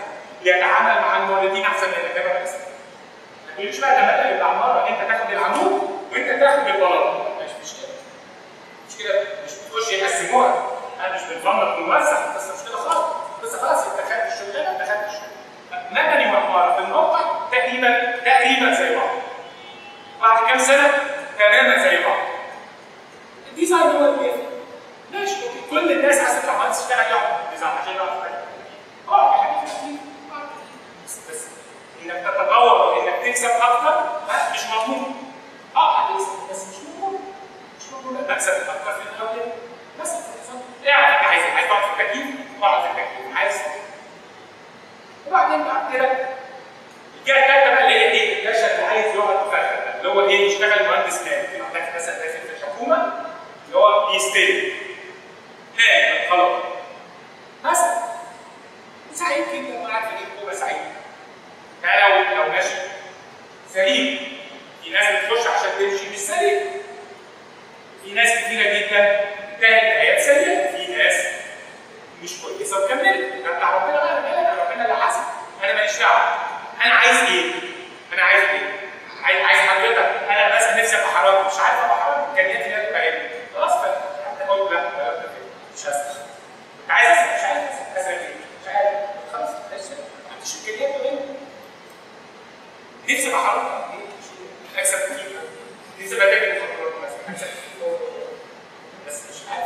S2: بيتعامل مع الموردين احسن منك ده بقى ما تقوليش بقى ده مقلب العماره انت تاخد العمود وانت تاخد البلاط مش مشكله مش كده مش بتخش يقسموها انا مش بنفنط ونوزع بس مش كده خالص بس خلاص انت خدت الشغلانه انت خدت الشغل مدني وعماره في الموقع تقريبا تقريبا زي بعض بعد كام سنه تماما زي بعض الديزاين هو اللي بيفرق ماشي اوكي كل الناس عايزه تطلع مهندس يشتغل يقعد ديزاين عشان يقعد في حاجه اه يا حبيبي أكيد. بس بس انك تتطور وانك تكسب اكتر لا مش مضمون اه هتكسب بس مش مضمون مش مضمون المكسب اكتر في الاول بس اعرف انت عايز إيه. عايز تقعد في التكييف اقعد في التكييف عايز وبعدين بعد كده الجهه الثالثه بقى اللي هي ايه؟ الباشا اللي عايز يقعد مفخر اللي هو ايه؟ يشتغل مهندس مالي يبقى عندك مثلا داخل في الحكومه اللي هو بيستلم هاي خلاص مثلا سعيد جدا معاك في الحكومه سعيد ده لو لو ماشي سليم في ناس بتخش عشان تمشي مش سليم في ناس كتيره جدا انتهت نهايات سيئه في ناس مش كويسه وكملت ده بتاع ربنا بقى انا ربنا اللي حاسب انا ماليش دعوه انا عايز ايه؟ انا عايز ايه؟ عايز عايز حضرتك انا مثلا نفسي ابقى حرامي مش عارف ابقى حرامي امكانياتي لا تبقى ايه؟ خلاص حتى قلت لا لا لا مش هسال كنت عايز اسال مش عارف اسال اسال ايه؟ مش عارف خلاص ماليش دعوة. ما عنديش امكانيات ولا نفسي ابقى حرامي إيه؟ مش- اكسب كتير نفسي ابقى تاجر مخدرات مثلا اكسب كتير بس مش عارف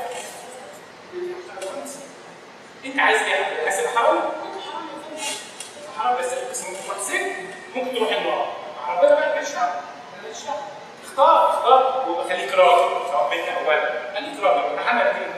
S2: انت عايز ايه؟ عايز تبقى حرامي؟ انت حرامي يا فندم. انت حرامي بس بس ممكن تروح سجن ممكن تروح النار ربنا بقى ماليش دعوه ماليش دعوه اختار اختار ويبقى خليك راضي سواء بنت او ولد خليك راضي تحمل كده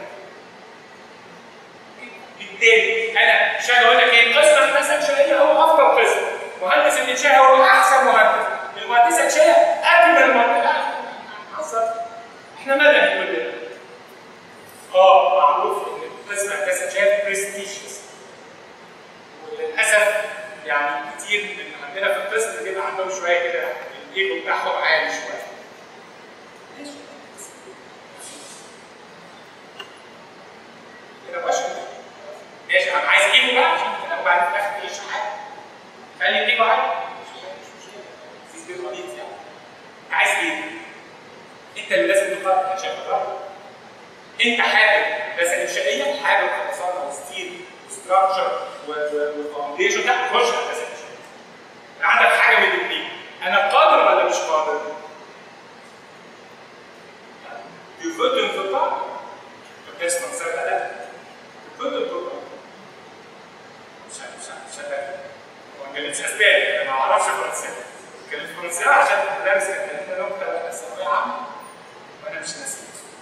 S2: بالتالي انا مش هاجي اقول لك ايه قسم هندسه انشائيه هو افضل قسم مهندس الانشاء هو احسن مهندس المهندس الانشاء اجمل مهندس لا حصل احنا مدني كلنا اه معروف ان قسم هندسه انشاء برستيجيوس وللاسف يعني كتير من عندنا في القسم بيبقى عندهم شويه كده الايجو بتاعهم عالي شويه ماشي. كده بشر ماشي انا عايز ايجو بقى عشان كده وبعدين في الاخر تعيش حاجه خلي الايجو عالي مش مش مشكله في سبيل قليل يعني انت عايز ايه؟ انت اللي لازم تقرر عشان تقرر انت حابب هندسه انشائيه حابب خرسانه وستيل وستراكشر وفاونديشن لا خش هندسه انشائيه عندك حاجه من الاثنين انا قادر ولا مش قادر؟ يفضل في القاعده تسمع سنه لا يفضل في القاعده مش عارف مش عارف مش عارف هو ما كانتش اسباني انا ما اعرفش فرنساوي كانت فرنساوي عشان درس كانت لنا نكته ثانويه عامه وانا مش ناسي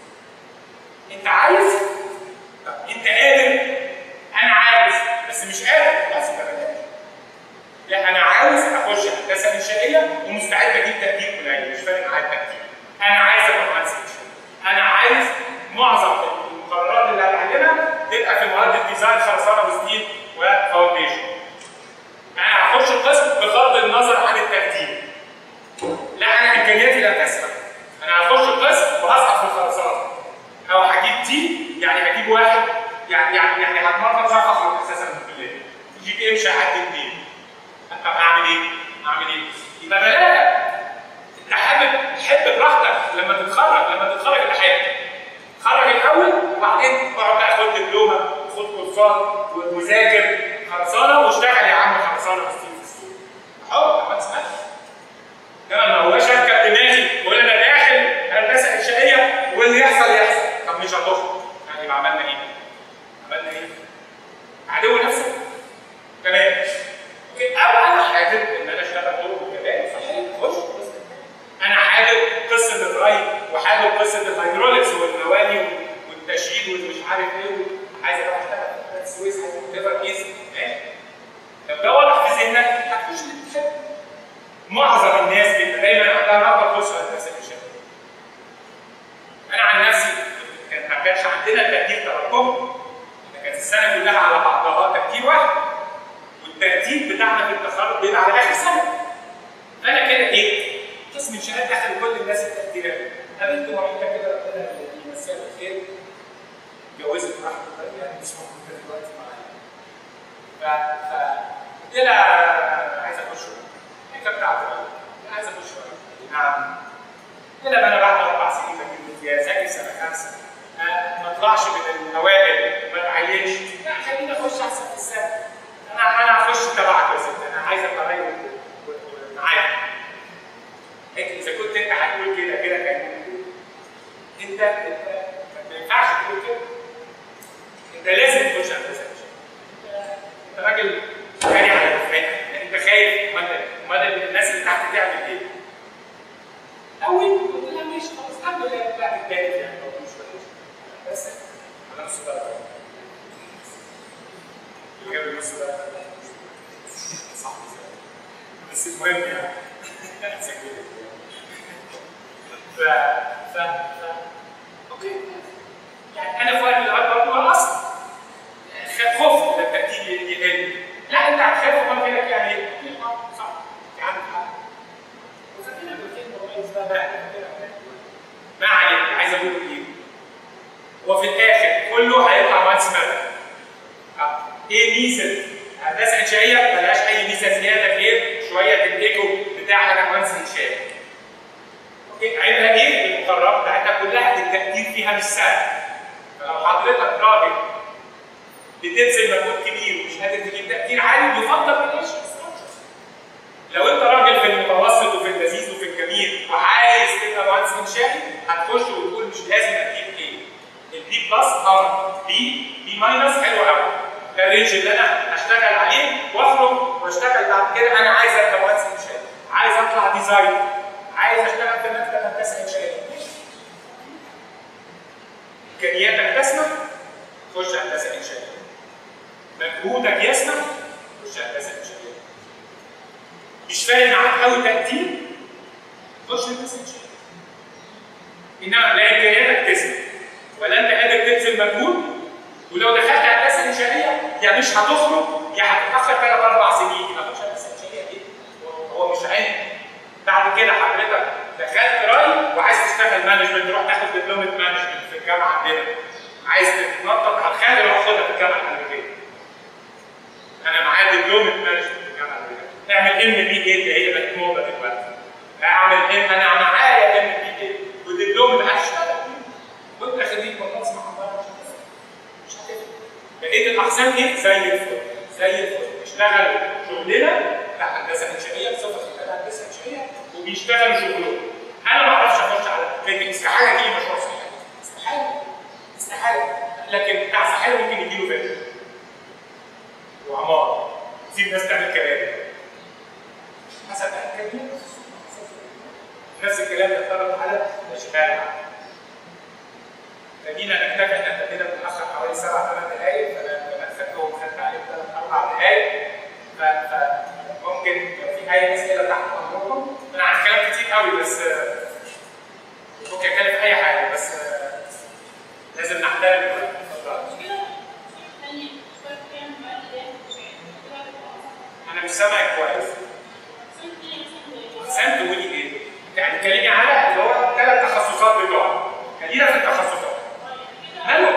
S2: انت عايز طب انت قادر انا عايز بس مش قادر خلاص يبقى بلاش لا انا عاوز اخش هندسه انشائيه ومستعد اجيب تقدير قليل مش فارق معايا التقدير انا عايز ابقى مهندس انشائي انا عايز معظم المقررات اللي هتعلمها تبقى في مواد الديزاين خرسانه وستيل وفاونديشن انا هخش القسم بغض النظر عن التقدير لا انا امكانياتي لا تسمح انا هخش القسم وهسقط في الخرسانه او هجيب دي يعني هجيب واحد يعني يعني يعني هتمرن شهر اخرج اساسا من الكليه يجيب ايه مش هيعدي اثنين طب اعمل ايه؟ اعمل ايه؟ يبقى بلاها انت حابب حب براحتك لما تتخرج لما تتخرج انت حابب خرج الاول وبعدين اقعد بقى خد دبلومه خد كورسات وذاكر خرسانه واشتغل يا عم خرسانه في ستيل في السوق حر ما تسمعش انما ما هواش اركب دماغي واقول انا داخل هندسه انشائيه واللي يحصل يحصل طب مش هتخرج يعني يبقى عملنا ايه؟ عملنا ايه؟ عدو نفسك تمام اوكي او انا حابب ان انا اشتغل دور وكمان فحلو خش انا حابب قصه الري وحابب قصه الهيدروليكس والمواني والتشييد والمش عارف ايه عايز اروح اشتغل في السويس عايز تبقى كيس ماشي لو ده واضح في ذهنك هتخش اللي بتحبه معظم الناس بيبقى دايما عندها رغبه تخش هندسه انشائيه. انا عن نفسي كان ما كانش عندنا التقدير تراكمي. احنا كانت السنه كلها على بعضها تقدير واحد. والتقدير بتاعنا في التخرج بيبقى على اخر سنه. فانا كده ايه؟ قسم انشاءات دخل كل الناس التقديرات. قابلت واحده كده ربنا يمسيها بالخير. اتجوزت واحده يعني مش موجوده دلوقتي معايا. ف ف قلت لها عايز اخش هي كانت بتاعت عايز اخش نعم قلت لها انا بعد اربع سنين بجيب امتياز اجي سنه خمسه آه، ما اطلعش من الاوائل ما اتعينش لا خليني اخش احسن في السنه انا انا هخش تبعك يا ست انا عايز ابقى قريب و- و- معاك انت اذا كنت انت هتقول كده كده كان انت انت ما ينفعش تقول كده انت لازم تخش هندسه انت راجل غالي على دفعتك انت خايف امال امال الناس اللي تحت تعمل ايه؟ اول قلت لها ماشي خلاص الحمد لله بعد التالت يعني برضه مش وحش بس على نص درجه اللي جاب النص درجه صح بس المهم يعني سجلت ف ف ف اوكي يعني انا في وقت من الاوقات برضه اصلا خ- خفت ان الترتيب يقل لا انت هتخاف وما غيرك يعني ايه؟ آه، صح في عندك حق وفاكرين الكلمه كويس بقى بقى ما عليك عايز اقول ايه؟ وفي الاخر كله هيطلع مهندس مدني آه، ايه ميزه هندسه انشائيه ملهاش اي ميزه زياده غير شويه الايكو بتاع انا مهندس انشائي اوكي عيبها ايه؟ المقررات بتاعتها كلها التقدير فيها مش سهل فلو حضرتك راجل بتبذل مجهود كبير ومش قادر تجيب تقدير عالي يفضل بلاش لو انت راجل في المتوسط وفي اللذيذ وفي الجميل وعايز تبقى مهندس انشائي هتخش وتقول مش لازم اجيب ايه البي بلس اه بي بي ماينس حلو قوي ده الرينج اللي انا هشتغل عليه واخرج واشتغل بعد كده انا عايز ابقى مهندس انشائي عايز اطلع ديزاين عايز اشتغل في مكتب هندسه انشائيه امكانياتك تسمح خش هندسه انشائيه مجهودك يسمح خش هندسه انشائيه مش فارق معاك قوي تقدير خش هندسه انشائيه انما لا امكانياتك تسمح ولا انت قادر تبذل مجهود ولو دخلت هندسه انشائيه يا مش هتخرج يا هتتاخر ثلاث اربع سنين يبقى مش هندسه انشائيه دي هو- هو مش علم بعد كده حضرتك دخلت راي وعايز تشتغل مانجمنت تروح تاخد دبلومه مانجمنت في الجامعه عندنا عايز تتنطط على الخارج روح خدها في الجامعه الامريكيه انا معايا دبلومه مانجمنت في الجامعه الامريكيه اعمل ام بي اي اللي هي بقت موضه دلوقتي اعمل ام انا معايا ام بي اي ودبلومه هشتغل وانت خريج مهندس محمد مش هتفرق مش هتفرق بقيه الاقسام ايه زي الفل زي الفل اشتغلوا شغلنا بتاع هندسه انشائيه بصفه بتاع هندسه انشائيه وبيشتغلوا شغلهم انا ما اعرفش اخش على لكن استحاله يجي لي مشروع صحي استحاله استحاله لكن بتاع صحي ممكن يجي له فيلم وعمار في ناس تعمل كباري حسب الكبير نفس الكلام يعترض على الاشغال خلينا نكتفي احنا ابتدينا متاخر حوالي سبع ثمان دقائق فانا كمان خدتهم خدت عليهم ثلاث اربع دقائق ف- فممكن لو في اي اسئله تحت امركم انا عندي كلام كتير قوي بس آه، ممكن اتكلم في اي حاجه بس آه، لازم نحترم الوقت اتفضل انا مش سامعك كويس احسنت تقولي ايه؟ يعني تكلمي على اللي هو الثلاث تخصصات بتوعك خلينا في التخصصات ماله؟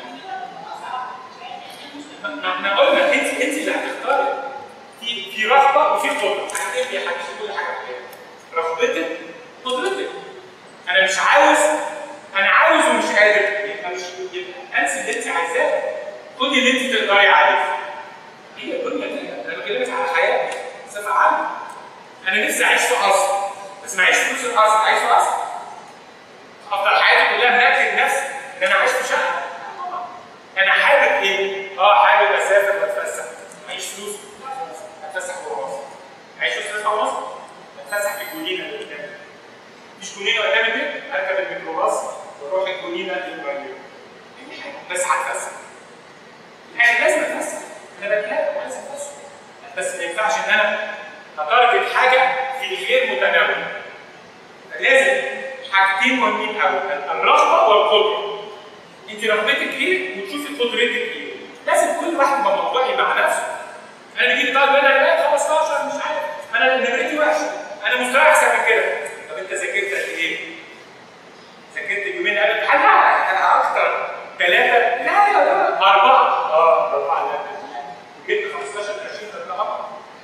S2: ما ما احنا قلنا انت انت اللي هتختاري في في رغبه وفي قدره هتبقي يا حبيبتي كل حاجه بحاجة. رغبتك قدرتك انا مش عاوز انا عاوز ومش قادر يبقى مش يبقى انسي اللي انت عايزاه خدي اللي انت تقدري عليه هي الدنيا كده انا بكلمك على حياتي بصفه عامه انا نفسي اعيش في قصر بس معيش فلوس القصر عايش في قصر افضل حياتي كلها منكد نفسي ان انا عايش في شقه انا حابب ايه؟ اه حابب اسافر واتفسح معيش فلوس اتفسح جوه مصر معيش فلوس اتفسح جوه مصر اتفسح في الجنينه اللي قدامي مش جنينه قدام البيت اركب الميكروباص واروح الجنينه القريبه بس هتفسح الاخر لازم اتفسح انا بتلاقي عايز اتفسح بس ما ينفعش ان انا اتارجت حاجه في غير متناول لازم حاجتين مهمين قوي الرغبه والقدره انت رغبتك ايه وتشوفي قدرتك ايه لازم كل واحد يبقى موضوعي مع نفسه انا بيجي لي طالب يقول لك لا 15 مش عارف انا نمرتي وحشه انا مستواي احسن من كده طب انت ذاكرت قد ايه؟ ذاكرت اليومين قبل الامتحان لا انا اكتر ثلاثه لا لا لا اربعه اه اربعه لا جبت 15 20 تطلع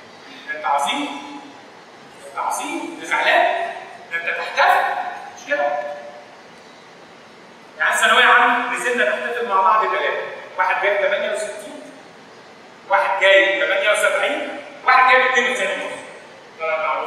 S2: ده انت عظيم ده انت عظيم انت زعلان ده انت تحتفل مش كده؟ يعني ثانوية عامة نزلنا نحتفل مع بعض ثلاثة واحد جايب 68 واحد جايب 78 واحد جايب 92 ونص طلع معروف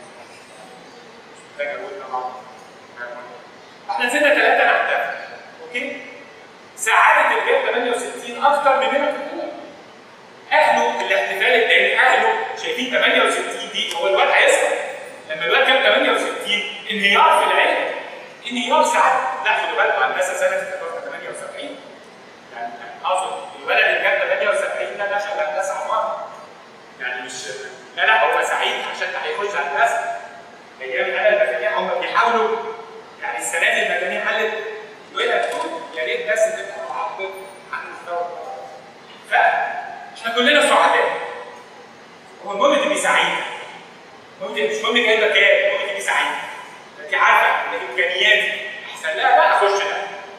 S2: ده جاوبنا بعض احنا نزلنا ثلاثة نحتفل اوكي؟ سعادة اللي جايب 68 أكتر مننا كلنا اهله الاحتفال لان اهله شايفين 68 دي هو الواد هيسقط لما الواد جاب 68 انهيار في العيله انهيار سعاده لا خدوا بالكم هندسه سنه افتكرت 78 يعني اقصد الولد اللي جاب 78 ده دخل هندسه عماره يعني مش لا لا هو سعيد عشان هيخش هندسه ايام انا المكانيه هم بيحاولوا يعني السنه دي المكانيه حلت وقعت تقول يا ريت بس تبقى معبر عن مستوى ف احنا كلنا سعداء هو المهم تبقي سعيده المهم تبقي- مش مهم جايبه كام المهم تبقي سعيده انت عارفه ان امكانياتي احسن لها لا اخش ده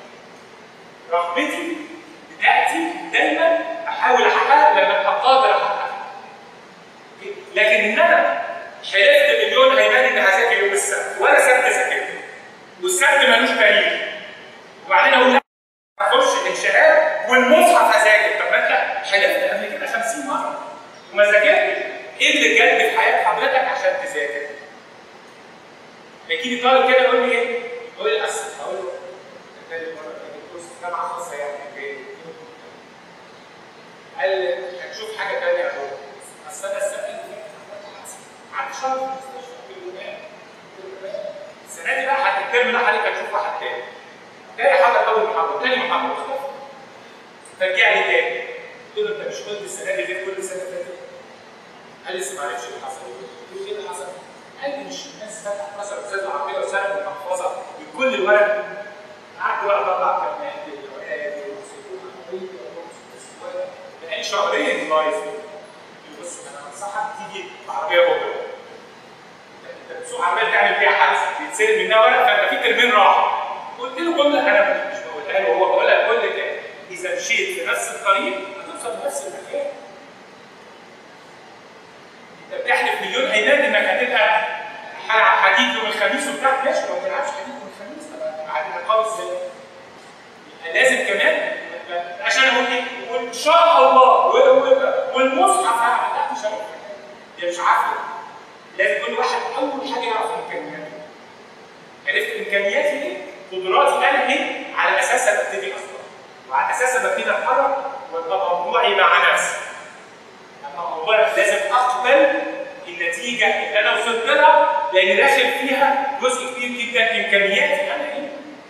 S2: رغبتي بتاتي دايما احاول احققها لما ابقى قادر احققها أوكي؟ لكن ان انا حلفت مليون هيبان اني هذاكر يوم السبت ولا سبت ذاكرت والسبت ملوش تاريخ وبعدين اقول لا اخش الانشاءات والمصحف اذاكر طب ما انت حلفت قبل كده 50 مره وما ذاكرتش ايه اللي جد في حياه حضرتك عشان تذاكر؟ يجي لي طالب كده يقول لي ايه؟ يقول لي اصل اقول له انت اللي مرة كده كورس في جامعه خاصه يعني جاي. قال لي هتشوف حاجه ثانيه يا بابا اصل انا السنه اللي فاتت قعدت شهر في المستشفى في اليونان في اليونان. السنه دي بقى هتترم لا عليك هتشوف واحد تاني تاني حاجه اول محاضره تاني محاضره اختفى فرجع لي تاني قلت له انت مش قلت السنه دي غير كل سنه فاتت قال لي لسه ما عرفش اللي حصل قلت له ايه اللي حصل؟ قال لي مش الناس فتح مثلا استاذ العربيه وسنه المحفظه بكل الورق قعدت بقى اطلع كمان الورقات بقالي شهرين لايف قلت له بص انا انصحك تيجي بعربيه بكره انت بتسوق عربيه تعمل فيها حادثه بيتسرق منها ورق فانت في ترمين راح قلت له جمله انا مش بقولها له هو بقولها لكل تاني اذا مشيت في نفس الطريق هتوصل لنفس المكان انت بتحلف مليون ايمان انك هتبقى ح- حديد يوم الخميس وبتاع ماشي ما بتلعبش حديد يوم الخميس طب هتبقى قوي ازاي؟ يبقى لازم كمان عشان اقول ايه؟ وان شاء الله و- و- والمصحف هعمل لا مش هعمل دي مش عافيه لازم كل واحد اول حاجه يعرف امكانياته عرفت امكانياتي ايه؟ قدراتي انا ايه؟ على اساسها ببتدي اصلا وعلى اساسها ببتدي اتحرك وابقى موضوعي مع نفسي اما موضوع لازم اقبل النتيجه اللي انا وصلت لها لان داخل فيها جزء كبير جدا امكانياتي انا ايه؟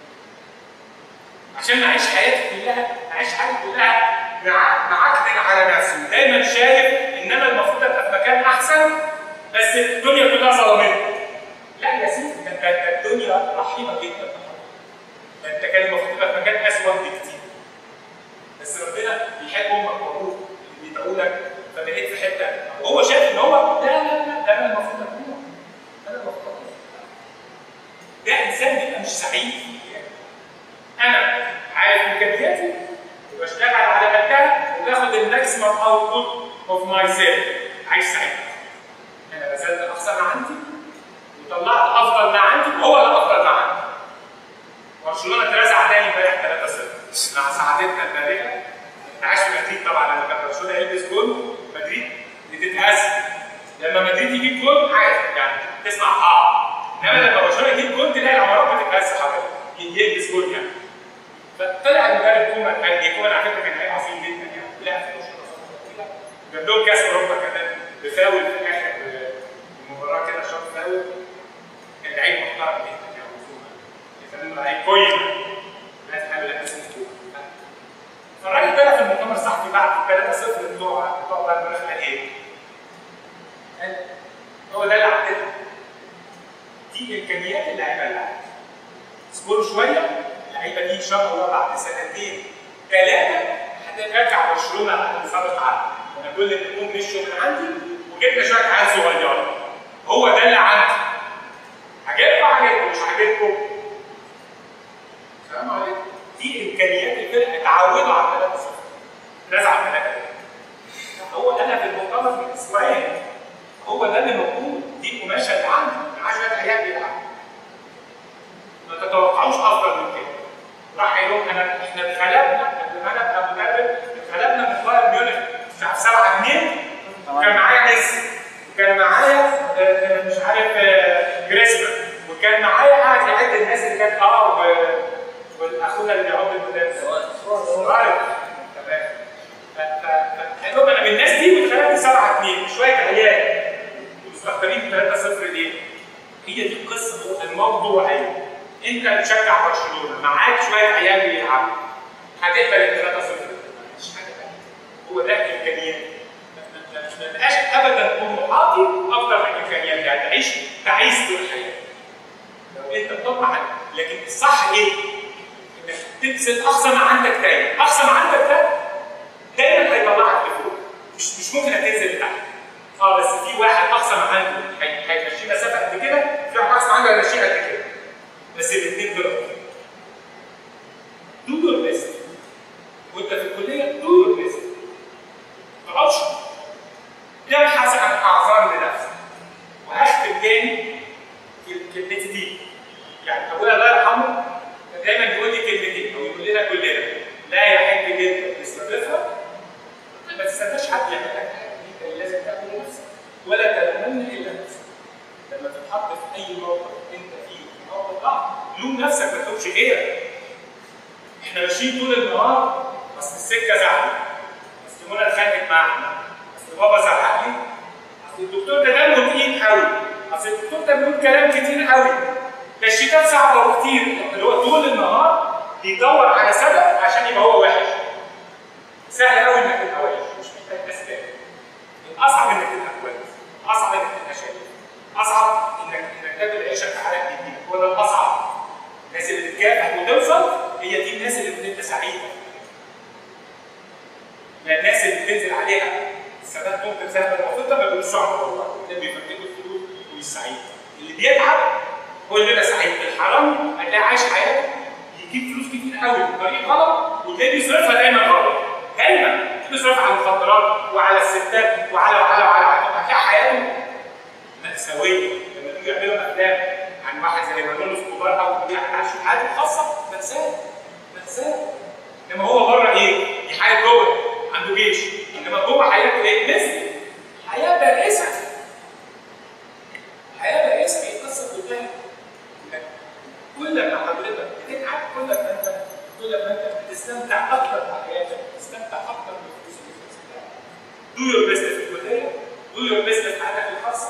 S2: عشان اعيش حياتي كلها اعيش حياتي كلها مع معكدن على نفسي دايما شايف ان انا المفروض ابقى في مكان احسن بس الدنيا كلها ظلمتني لا يا سيدي ده ده- ده الدنيا رحيمه جدا ده انت كان المفروض تبقى في مكان اسوء بكتير بس ربنا بيحب امك وابوك اللي بيدعوا لك فبقيت في حته هو شايف ان هو لا لا لا ده انا المفروض اكون انا المفروض اكون ده انسان بيبقى مش سعيد انا عارف امكانياتي وبشتغل على قدها وباخد الماكسيمم اوتبوت اوف ماي سيلف عايش سعيد انا بذلت اقصى ما عندي وطلعت افضل ما عندي وهو اللي افضل ما عندي برشلونه اترزع تاني امبارح 3-0 مع سعادتنا البالغه انت عايش في مدريد طبعا لما كان برشلونه يلبس جول مدريد بتتهز لما مدريد يجيب جول عادي يعني تسمع اه انما لما برشلونه يجيب جول تلاقي العمارات بتتهز حواليه يلبس جول يعني فطلع المدرب كومان قال لي كومان على فكره كان لعيب عظيم جدا يعني لا في برشلونه جاب لهم كاس اوروبا كمان بفاول في اخر المباراه كده شاط فاول كان لعيب محترم جدا يعني كان لعيب كويس الناس قالوا لا اسمه كومان فالراجل طلع في المؤتمر الصحفي بعد 3-0 بتوع بتوع بايرن ميونخ قال ايه؟ قال هو ده اللي عندنا دي امكانيات اللعيبه اللي عندنا اصبروا شويه اللعيبه دي ان شاء الله بعد سنتين ثلاثه هترجع برشلونه على اللي سابق عنه انا كل النجوم مشوا من عندي وجبنا شويه عيال صغيره هو ده اللي عندي عجبكم عجبكم مش عجبكم السلام عليكم دي امكانيات الفرقه اتعودوا على 3 0 رزع 3 هو انا في المؤتمر من اسبوعين هو ده اللي موجود دي القماشه اللي عندي معاه شويه عيال بيلعبوا ما تتوقعوش افضل من كده راح قال لهم انا احنا اتغلبنا قبل ما انا ابقى مدرب اتغلبنا من بايرن ميونخ مش عارف 7 2 كان معايا ميسي وكان معايا آه، آه، مش عارف آه، جريزمان وكان معايا قاعد يعد الناس اللي كانت اه و- والاخونا اللي بيعود المدرب عارف تمام ف- ف- ف- قال لهم انا من الناس دي واتغلبت 7 2 شويه عيال مستخسرين 3 0 ليه؟ هي دي القصه الموضوعيه انت بتشجع برشلونه معاك شويه عيال بيلعبوا هتقبل ال 3 0 مفيش حاجه تانيه هو ده الامكانيات ما- ما- ما- ما تبقاش ابدا طموحاتي اكتر من امكانياتي يعني تعيش تعيش طول الحياه لو انت بتطمح لكن الصح ايه؟ انك تبذل اقصى ما عندك دايما اقصى ما عندك ده دايما هيطلعك لفوق مش مش ممكن هتنزل لتحت اه بس في واحد اقصى ما عنده هي- هيمشي مسافه قد كده في واحد اقصى ما عنده هيمشي قد كده بس الاثنين دول دو يور بيست وانت في الكليه دو يور بيست ما تقعدش تبحث عن اعذار لنفسك وهختم تاني كلمتي دي يعني ابويا الله يرحمه كان دايما يقول لي كلمتين او يقول لنا كلنا لا يحب جدا تستضيفها ما تستناش حد يعمل لك حاجه انت اللي لازم تعمل لنفسك ولا تلومن الا نفسك لما تتحط في اي موقف انت فيه في موقف ضعف لوم نفسك ما تلومش غيرك احنا ماشيين طول النهار اصل السكه زحمه اصل منى اتخانقت مع احمد اصل بابا زعق لي اصل الدكتور ده دمه تقيل قوي اصل الدكتور ده بيقول كلام كتير قوي ده الشتات صعبه وكتير اللي هو طول النهار بيدور على سبب عشان يبقى هو وحش سهل قوي انك تبقى وحش مش محتاج اسباب الاصعب انك تبقى كويس اصعب انك تبقى شايف اصعب انك انك تاكل عيشك في حالك جديد هو ده الاصعب الناس اللي بتكافح وتوصل هي دي الناس اللي بتبقى سعيده يعني الناس اللي بتنزل عليها السنوات ممكن ذهب المفروض ده ما بيقولوش عمر والله ده بيفككوا الفلوس ومش سعيد اللي بيتعب هو اللي بيبقى سعيد الحرامي هتلاقي عايش حياته يجيب فلوس كتير قوي بطريقه غلط وتلاقيه بيصرفها دايما غلط دايما بيصرفها على المخدرات وعلى الستات وعلى وعلى وعلى وعلى هتلاقي حياته مأساوية لما تيجي يعملوا أفلام عن واحد زي مانولو اسكوبار أو عايش حياته الخاصة مأساة مأساة إنما هو بره إيه؟ دي حياة جوه عنده جيش إنما جوه حياته إيه؟ مثل حياة بائسة حياة بائسة إيه القصة كلها؟ كل ما حضرتك بتتعب كل ما أنت كل ما أنت بتستمتع أكتر بحياتك بتستمتع أكتر بالفلوس اللي بتستمتع دو يور بيست في الكلية دو يور بيست في حياتك الخاصة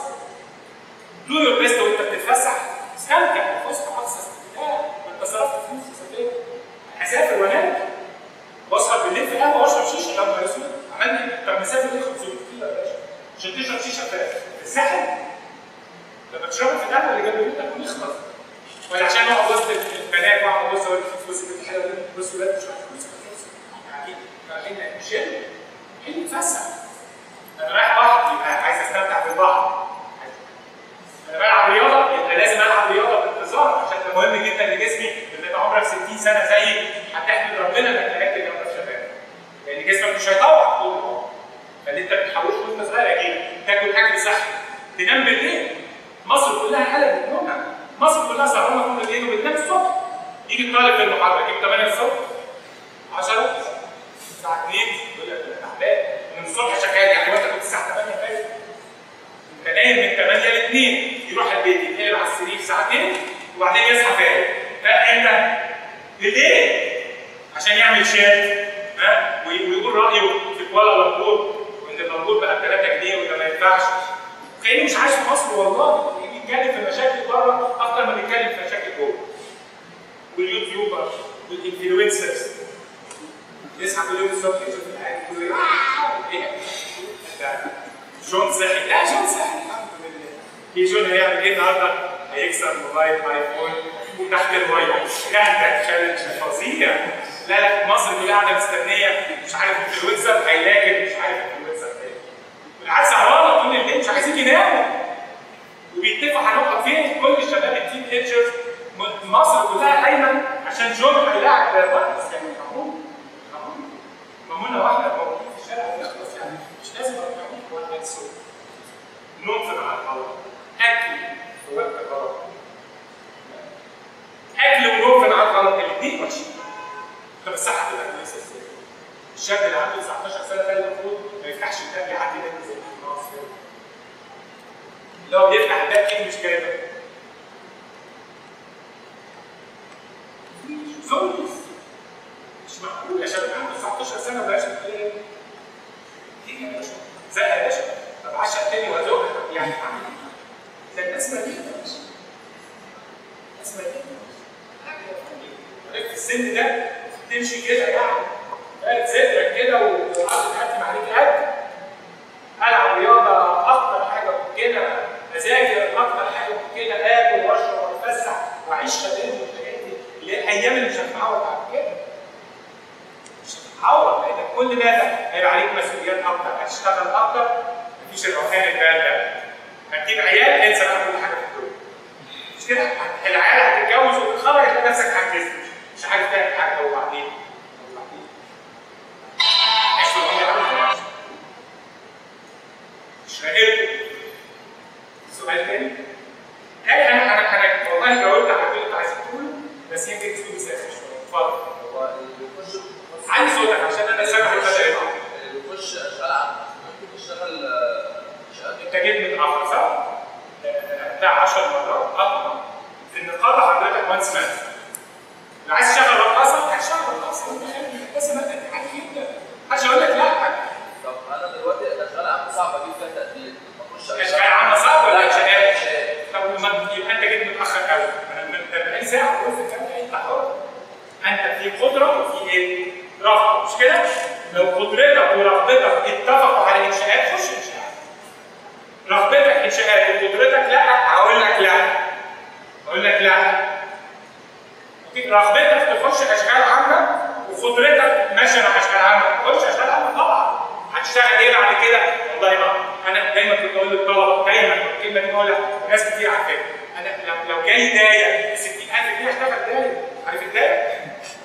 S2: دو يور بيست وانت بتتفسح استمتع بالفسحه اقصى استمتاع وانت صرفت فلوس سافرت هسافر وانام واسهر بالليل في قهوه واشرب شيشه يا نهار اسود عملنا طب مسافر ليه 500 كيلو يا باشا عشان تشرب شيشه في في الساحل لما تشربها في القهوه اللي جنب بيتك ونخلص ولا عشان اقعد وسط البنات واقعد وسط بص البنت حلوه دي بص ولاد مش عارف فلوس فلوس قاعدين رايحين جيم رايحين نتفسح انا رايح بحر يبقى عايز استمتع بالبحر انا بلعب رياضه يبقى لازم العب رياضه بانتظام عشان ده مهم جدا لجسمي لما يبقى عمرك 60 سنه زيي هتحمد ربنا انك لعبت رياضه في شباب لان جسمك مش هيطوع طول العمر فاللي انت بتحوشه وانت صغير اكيد تاكل اكل صحي تنام بالليل مصر كلها قلبت نومها مصر كلها سهرانه طول الليل وبتنام الصبح يجي الطالب في المحاضره يجيب 8 الصبح 10 الساعه 2 يقول لك انا تعبان من الصبح شغال يعني وانت كنت الساعه 8 فايق انت نايم من 8 ل 2 يروح البيت يتقلب على السرير ساعتين وبعدين يصحى فايق فانت بالليل عشان يعمل شات ها وي- ويقول رايه في كوالالمبور وان البنجور بقى ب 3 جنيه وده ما ينفعش كانه مش عايش في مصر والله بيتكلم في مشاكل بره اكتر ما بيتكلم في مشاكل جوه واليوتيوبر والانفلونسرز يصحى كل يوم الصبح يشوف الحاجه يقول ايه ايه ده جون صحي لا جون صحي الحمد لله في جون هيعمل ايه النهارده؟ هيكسر موبايل ايفون وتحت الميه لا ده تشالنج فظيع لا لا مصر كلها قاعده مستنيه مش عارف انفلونسر هيلاقي مش عارف انفلونسر تاني بالعكس سهرانه طول الليل مش عايزين يناموا وبيتفقوا هنقعد فين كل الشباب التيم ايجرز مصر كلها قايمه عشان جون هيلاعب بس يعني يفهمون يفهمون مامونا واحده موجودين في الشارع ونخلص يعني مش لازم اروح ولا السوق نوم في ميعاد غلط اكل في وقت غلط اكل ونوم في ميعاد غلط الاثنين وحشين طب الصحه تبقى كويسه ازاي؟ الشاب اللي عنده 19 سنه ده المفروض ما يفتحش الباب يعدي منه زي ما هو اللي هو بيفتح الباب كده مش كده زوجس مش معقول يا شباب عنده 19 سنه بلاش ايه يا باشا زق يا باشا طب عشان تاني وازوق يعني اعمل ايه؟ ده الناس مدينه يا باشا الناس مدينه عرفت السن ده تمشي كده يعني قاعد صدرك كده وحاطط حاتم عليك قد العب رياضه اكتر حاجه ممكنه اذاكر اكتر حاجه ممكنه اكل واشرب واتفسح واعيش خلال الحاجات دي اللي هي الايام اللي مش هتتعوض بعد كده مش هتتعوض لان كل ما هيبقى عليك مسؤوليات اكتر هتشتغل اكتر مفيش الروحان البال ده هتجيب عيال انسى بقى كل حاجه في الدنيا مش كده العيال هتتجوز وتتخرج هتلاقي نفسك عجزت مش عارف تعمل حاجه وبعدين وبعدين عيش في الدنيا مش راقبكم سؤال تاني يعني انا انا انا والله جاوبت على كل اللي انتوا عايزين تقوله بس يمكن تكون مسافر شويه اتفضل
S1: هو اللي بيخش
S2: علي صوتك عشان انا سامع البدء يطلع
S1: اللي بيخش اشغال عامه ممكن يشتغل آه، شقات
S2: انت جيت متاخر صح؟ بتاع 10 مرات اطلع في النقابه حضرتك وانس مان لو عايز تشتغل رقاصه هتشتغل رقاصه بس ما انت عارف جدا محدش هيقول لك لا
S1: طب انا دلوقتي الاشغال عامه صعب اجيب فيها تقدير اخش
S2: اشغال عامه صعب ولا
S1: لا،
S2: انشاءات؟
S1: إنشاءات.
S2: طب ما يبقى انت جيت متاخر قوي من 40 ساعه تقول في الكلام انت حر انت في قدره وفي ايه؟ رغبه مش كده؟ لو قدرتك ورغبتك اتفقوا على انشاءات خش انشاءات رغبتك انشاءات وقدرتك لا هقول لك لا هقول لك لا أوكي، رغبتك تخش اشغال عامه وقدرتك ماشيه مع اشغال عامه خش اشغال عامه طبعا هتشتغل ايه بعد كده؟ والله ما انا دايما كنت اقول للطلبه دايما الكلمه دي بقولها وناس كتير عارفاها انا لو لو جاي دايه ب 60000 جنيه اشتغل دايه عارف الدايه؟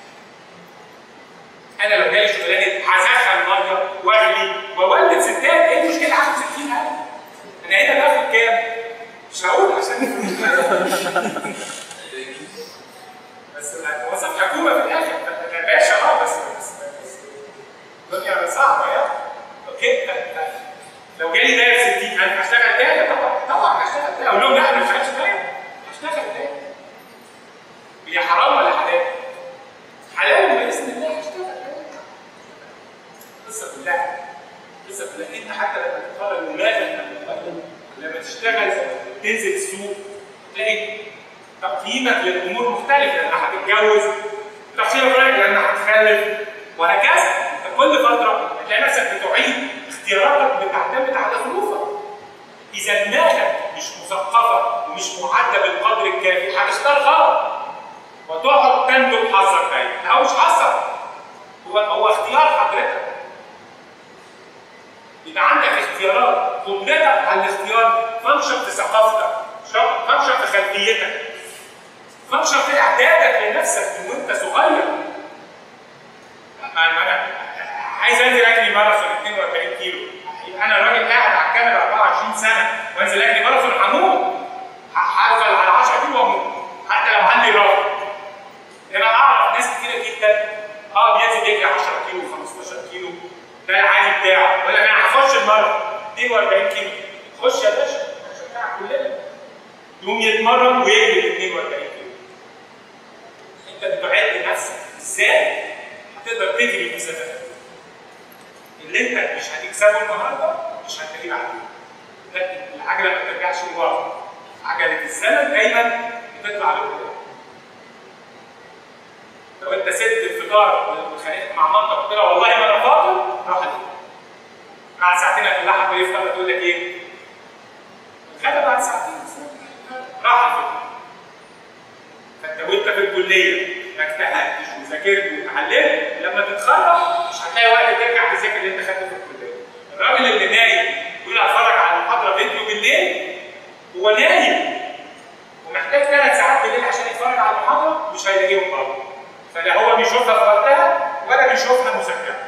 S2: انا لو جالي شغلانه هسخن ميه واغلي واولد ستات ايه المشكله عنده 60000 انا هنا باخد كام؟ مش هقول عشان بس وظف حكومه في الاخر ده باشا اه بس بس بس الدنيا صعبه يعني اوكي ف- ف- لو جالي دايره 60000 هشتغل دايره طبعا طبعا هشتغل دايره اقول لهم لا انا مش هشتغل دايره هشتغل دايره هي حرام ولا حلال؟ حلال باذن الله هشتغل دايره القصه كلها القصه كلها انت حتى لما تتخرج ولازم لما تتخرج، لما تشتغل تنزل السوق تلاقي تقييمك للامور مختلف لانك هتتجوز تقييمك رايح لانك هتخلف وهكذا انت كل فتره هتلاقي نفسك بتعيد اختياراتك بتعتمد على ظروفك اذا دماغك مش مثقفه ومش معده بالقدر الكافي هتختار غلط وتقعد تندب حظك دايما او مش حظك هو هو اختيار حضرتك يبقى عندك اختيارات قدرتك على الاختيار فانكشن في ثقافتك فانكشن في خلفيتك فانكشن في اعدادك لنفسك من وانت صغير انا أنا عايز انزل اجري ماراثون 42 كيلو يبقى انا راجل قاعد على الكنبه 24 سنه وانزل اجري ماراثون هموت هفضل على 10 كيلو واموت حتى لو عندي رغبه انا اعرف ناس كتيره جدا اه بينزل يجري 10 كيلو 15 كيلو ده العادي بتاعه يقول لك انا هخش الماراثون 42 كيلو خش يا باشا هنشجعك كلنا يقوم يتمرن ويجري 42 كيلو انت بتعد نفسك ازاي هتقدر تجري المسافات اللي انت مش هتكسبه النهارده مش هتلاقيه بعدين لكن العجله ما بترجعش لورا عجله الزمن دايما بتطلع لقدام لو انت سبت الفطار واتخانقت مع مامتك قلت لها والله ما انا فاطر راح عليك بعد ساعتين هتلاقي حد يفطر تقول لك ايه؟ الغدا بعد ساعتين راح الفطر فانت وانت في الكليه ما اجتهدتش وذاكرت واتعلمت لما تتخرج مش هتلاقي وقت ترجع تذاكر اللي انت خدته في الكليه. الراجل اللي نايم يقول هتفرج على المحاضره فيديو بالليل هو نايم ومحتاج ثلاث ساعات بالليل عشان يتفرج على المحاضره مش هيلاقيهم برضه. فلا هو بيشوفها في وقتها ولا بيشوفها مسجله.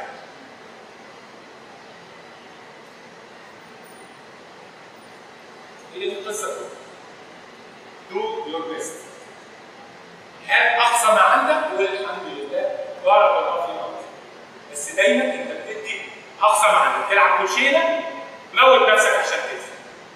S2: هي دي القصه كلها دو يور بيست هات اقصى ما عندك وقول الحمد لله بارك الله فيك بس دايما انت بتدي اقصى ما عندك تلعب كوتشينه موت نفسك عشان تكسب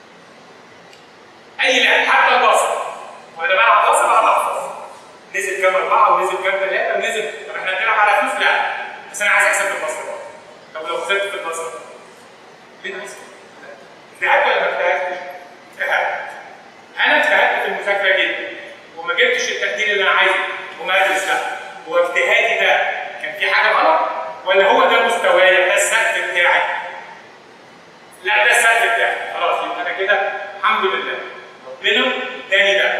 S2: اي لعب حتى البصر وانا بلعب بصر بلعب احفظ نزل كام اربعه ونزل كام ثلاثه ونزل طب احنا هنلعب على فلوس لا بس انا عايز اكسب في البصر برضه طب لو خسرت في البصر ليه عايز اجتهدت ولا ما اجتهدتش؟ اجتهدت انا اجتهدت في المذاكره جدا وما جبتش التقدير اللي انا عايزه وما ادرس لا هو اجتهادي ده كان في حاجه غلط ولا هو ده مستواي ده السقف بتاعي؟ لا ده السقف بتاعي خلاص يبقى انا كده الحمد لله ربنا اداني ده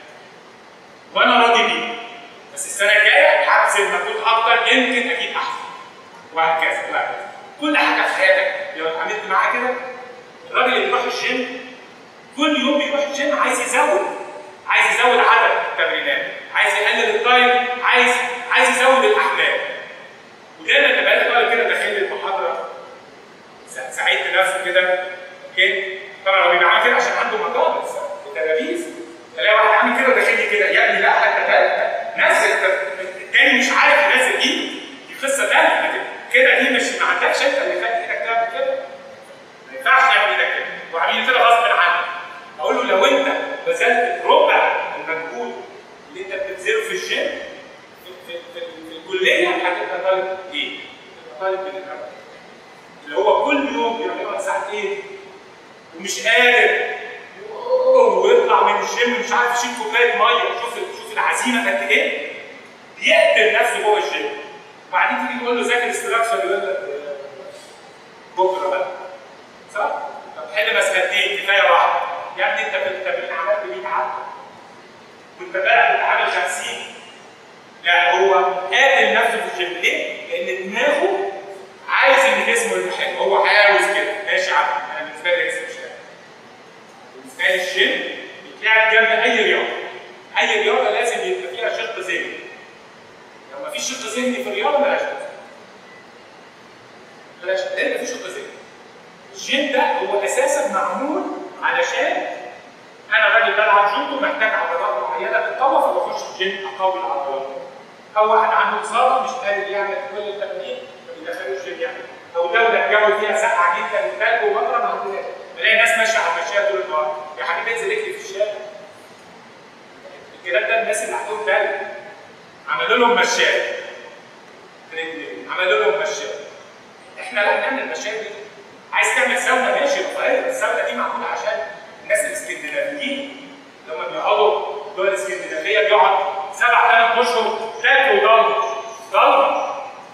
S2: وانا راضي بيه بس السنه الجايه هبذل مجهود اكتر يمكن اجيب احسن وهكذا وهكذا كل حاجه في حياتك لو اتعاملت معاها كده الراجل اللي بيروح الجيم كل يوم بيروح الجيم عايز يزود عايز يزود عدد التمرينات عايز يقلل التايم عايز عايز يزود الاحمال ودايما لما انا بقول كده داخل المحاضره سع- سعيد بنفسه كده اوكي طبعا هو بيبقى عامل كده عشان عنده مدارس وتلاميذ الاقي واحد عامل كده وداخل لي كده يا ابني لا انت ده نزل أنت- التاني مش عارف ينزل ايده دي قصه ثانيه لكن كده دي مش ما عندكش انت اللي خلي ايدك تعمل كده ما ينفعش تعمل ايدك كده وعاملين كده غصب عنك اقول له لو انت بذلت ربع المجهود اللي انت بتبذله في الجيم في, في, في, في الكليه هتبقى طالب ايه؟ هتبقى طالب من الاول اللي هو كل يوم بيعمل ساعه ايه؟ ومش قادر ويطلع من الجيم مش عارف يشيل كوبايه ميه شوف شوف العزيمه قد ايه يقتل نفسه جوه الجيم وبعدين تيجي تقول له ذاكر استراكشر يقول لك آه، بكره بقى صح؟ طب حل مسألتين كفايه واحده يا ابني انت في التمرين عملت 100 عدد وانت بقى كنت عامل 50 لا هو قاتل نفسه في الجيم ليه؟ لان دماغه عايز ان جسمه يبقى حلو هو عاوز كده ماشي يا عم انا بالنسبه لي جسمي مش حلو بالنسبه لي الجيم بيتلعب جنب اي رياضه اي رياضه لازم يبقى فيها شق ذهني لو ما فيش شق ذهني في الرياضه ملهاش لازمه ملهاش لان مفيش شق ذهني الجيم ده هو اساسا معمول علشان انا راجل بلعب جودو محتاج عضلات معينه في القوه فبخش الجيم اقوي العضلات او واحد عنده اصابه مش قادر يعمل كل التمرين فبيدخلوه الجيم يعمل او دوله الجو فيها سقعه جدا وثلج ومطره ما عندناش بلاقي ناس ماشيه على المشايه طول النهار يا حبيبي انزل اجري في الشارع الكلام ده الناس اللي عندهم ثلج عملوا لهم مشايه عملوا لهم مشايه احنا لا نعمل مشايه دي عايز تعمل ساونا ماشي رفاهيه الساونا دي معموله عشان الناس الاسكندنافيين لما بيقعدوا دول الاسكندنافيه بيقعد سبع ثمان اشهر ثلج وضلمه ضلمه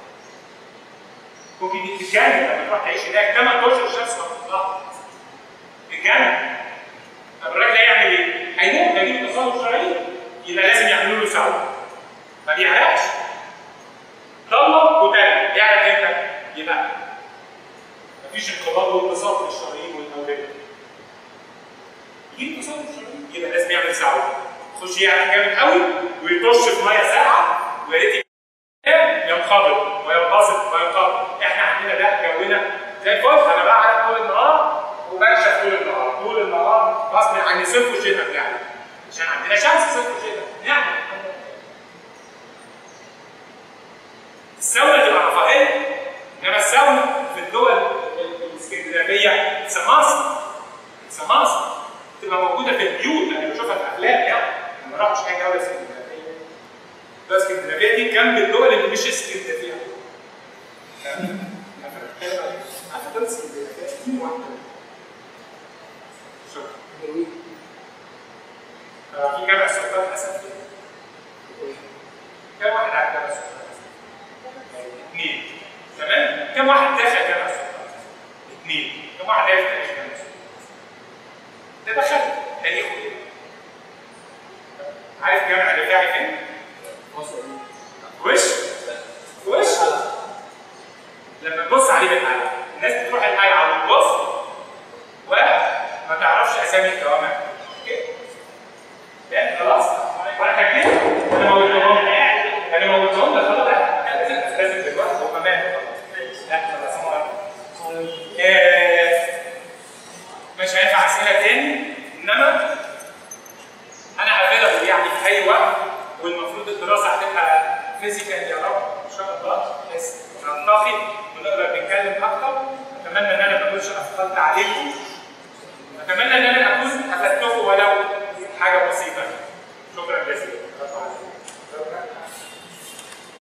S2: ممكن تتجنن لما تروح تعيش هناك ثمان اشهر الشمس ما بتطلعش تتجنن طب الراجل هيعمل ايه؟ هيموت هيجيب تصلب شرايين يبقى لازم يعملوا له ساونا ما بيعرقش ضلمه وتلج يعرق امتى؟ يبقى مفيش انقباض وانبساط للشرايين والاوردة يجيب تصلب الشرايين يبقى لازم يعمل ساونا يخش يعرق جامد قوي ويطش في ميه ساقعه ويا ريت ينقبض وينبسط وينقبض احنا عندنا ده جونا زي الفل انا بعرق طول النهار وبنشف طول النهار طول النهار غصب عني صيف وشتاء بنعمل عشان عندنا شمس صيف وشتاء نعمل الساونا تبقى رفاهيه انما الساونا في الدول الاسكندنافيه سماسة سماسة تبقى موجوده في البيوت انا بشوفها في افلام يعني ما رحتش اي دوله اسكندنافيه الدول الاسكندنافيه دي جنب الدول اللي مش اسكندنافيه على فكره الاسكندنافيه كتير واحده شكرا آه، في جامع السلطان حسن كم واحد عارف جامع السلطان حسن؟ اثنين تمام؟ كم واحد دخل جامع السلطان حسن؟ اثنين كم واحد عرف تاريخ جامع السلطان حسن؟ ده دخل تاريخه ايه؟ عارف جامع الرفاعي فين؟ وش؟ وش؟ لما تبص عليه بالقلم الناس بتروح القلعه وتبص وما تعرفش اسامي الجوامع اوكي؟ يعني خلاص وانا كده انا موتهم انا موتهم ده خلاص لا لازم دلوقتي هم ماتوا خلاص لا خلاص هم ماتوا. آه، مش هينفع اسئله تاني في اي وقت والمفروض الدراسه هتبقى فيزيكال يا رب ان شاء الله بحيث نلتقي ونقدر نتكلم اكتر اتمنى ان انا ما اكونش اثقلت عليكم اتمنى ان انا اكون افدتكم ولو حاجه بسيطه شكرا جزيلا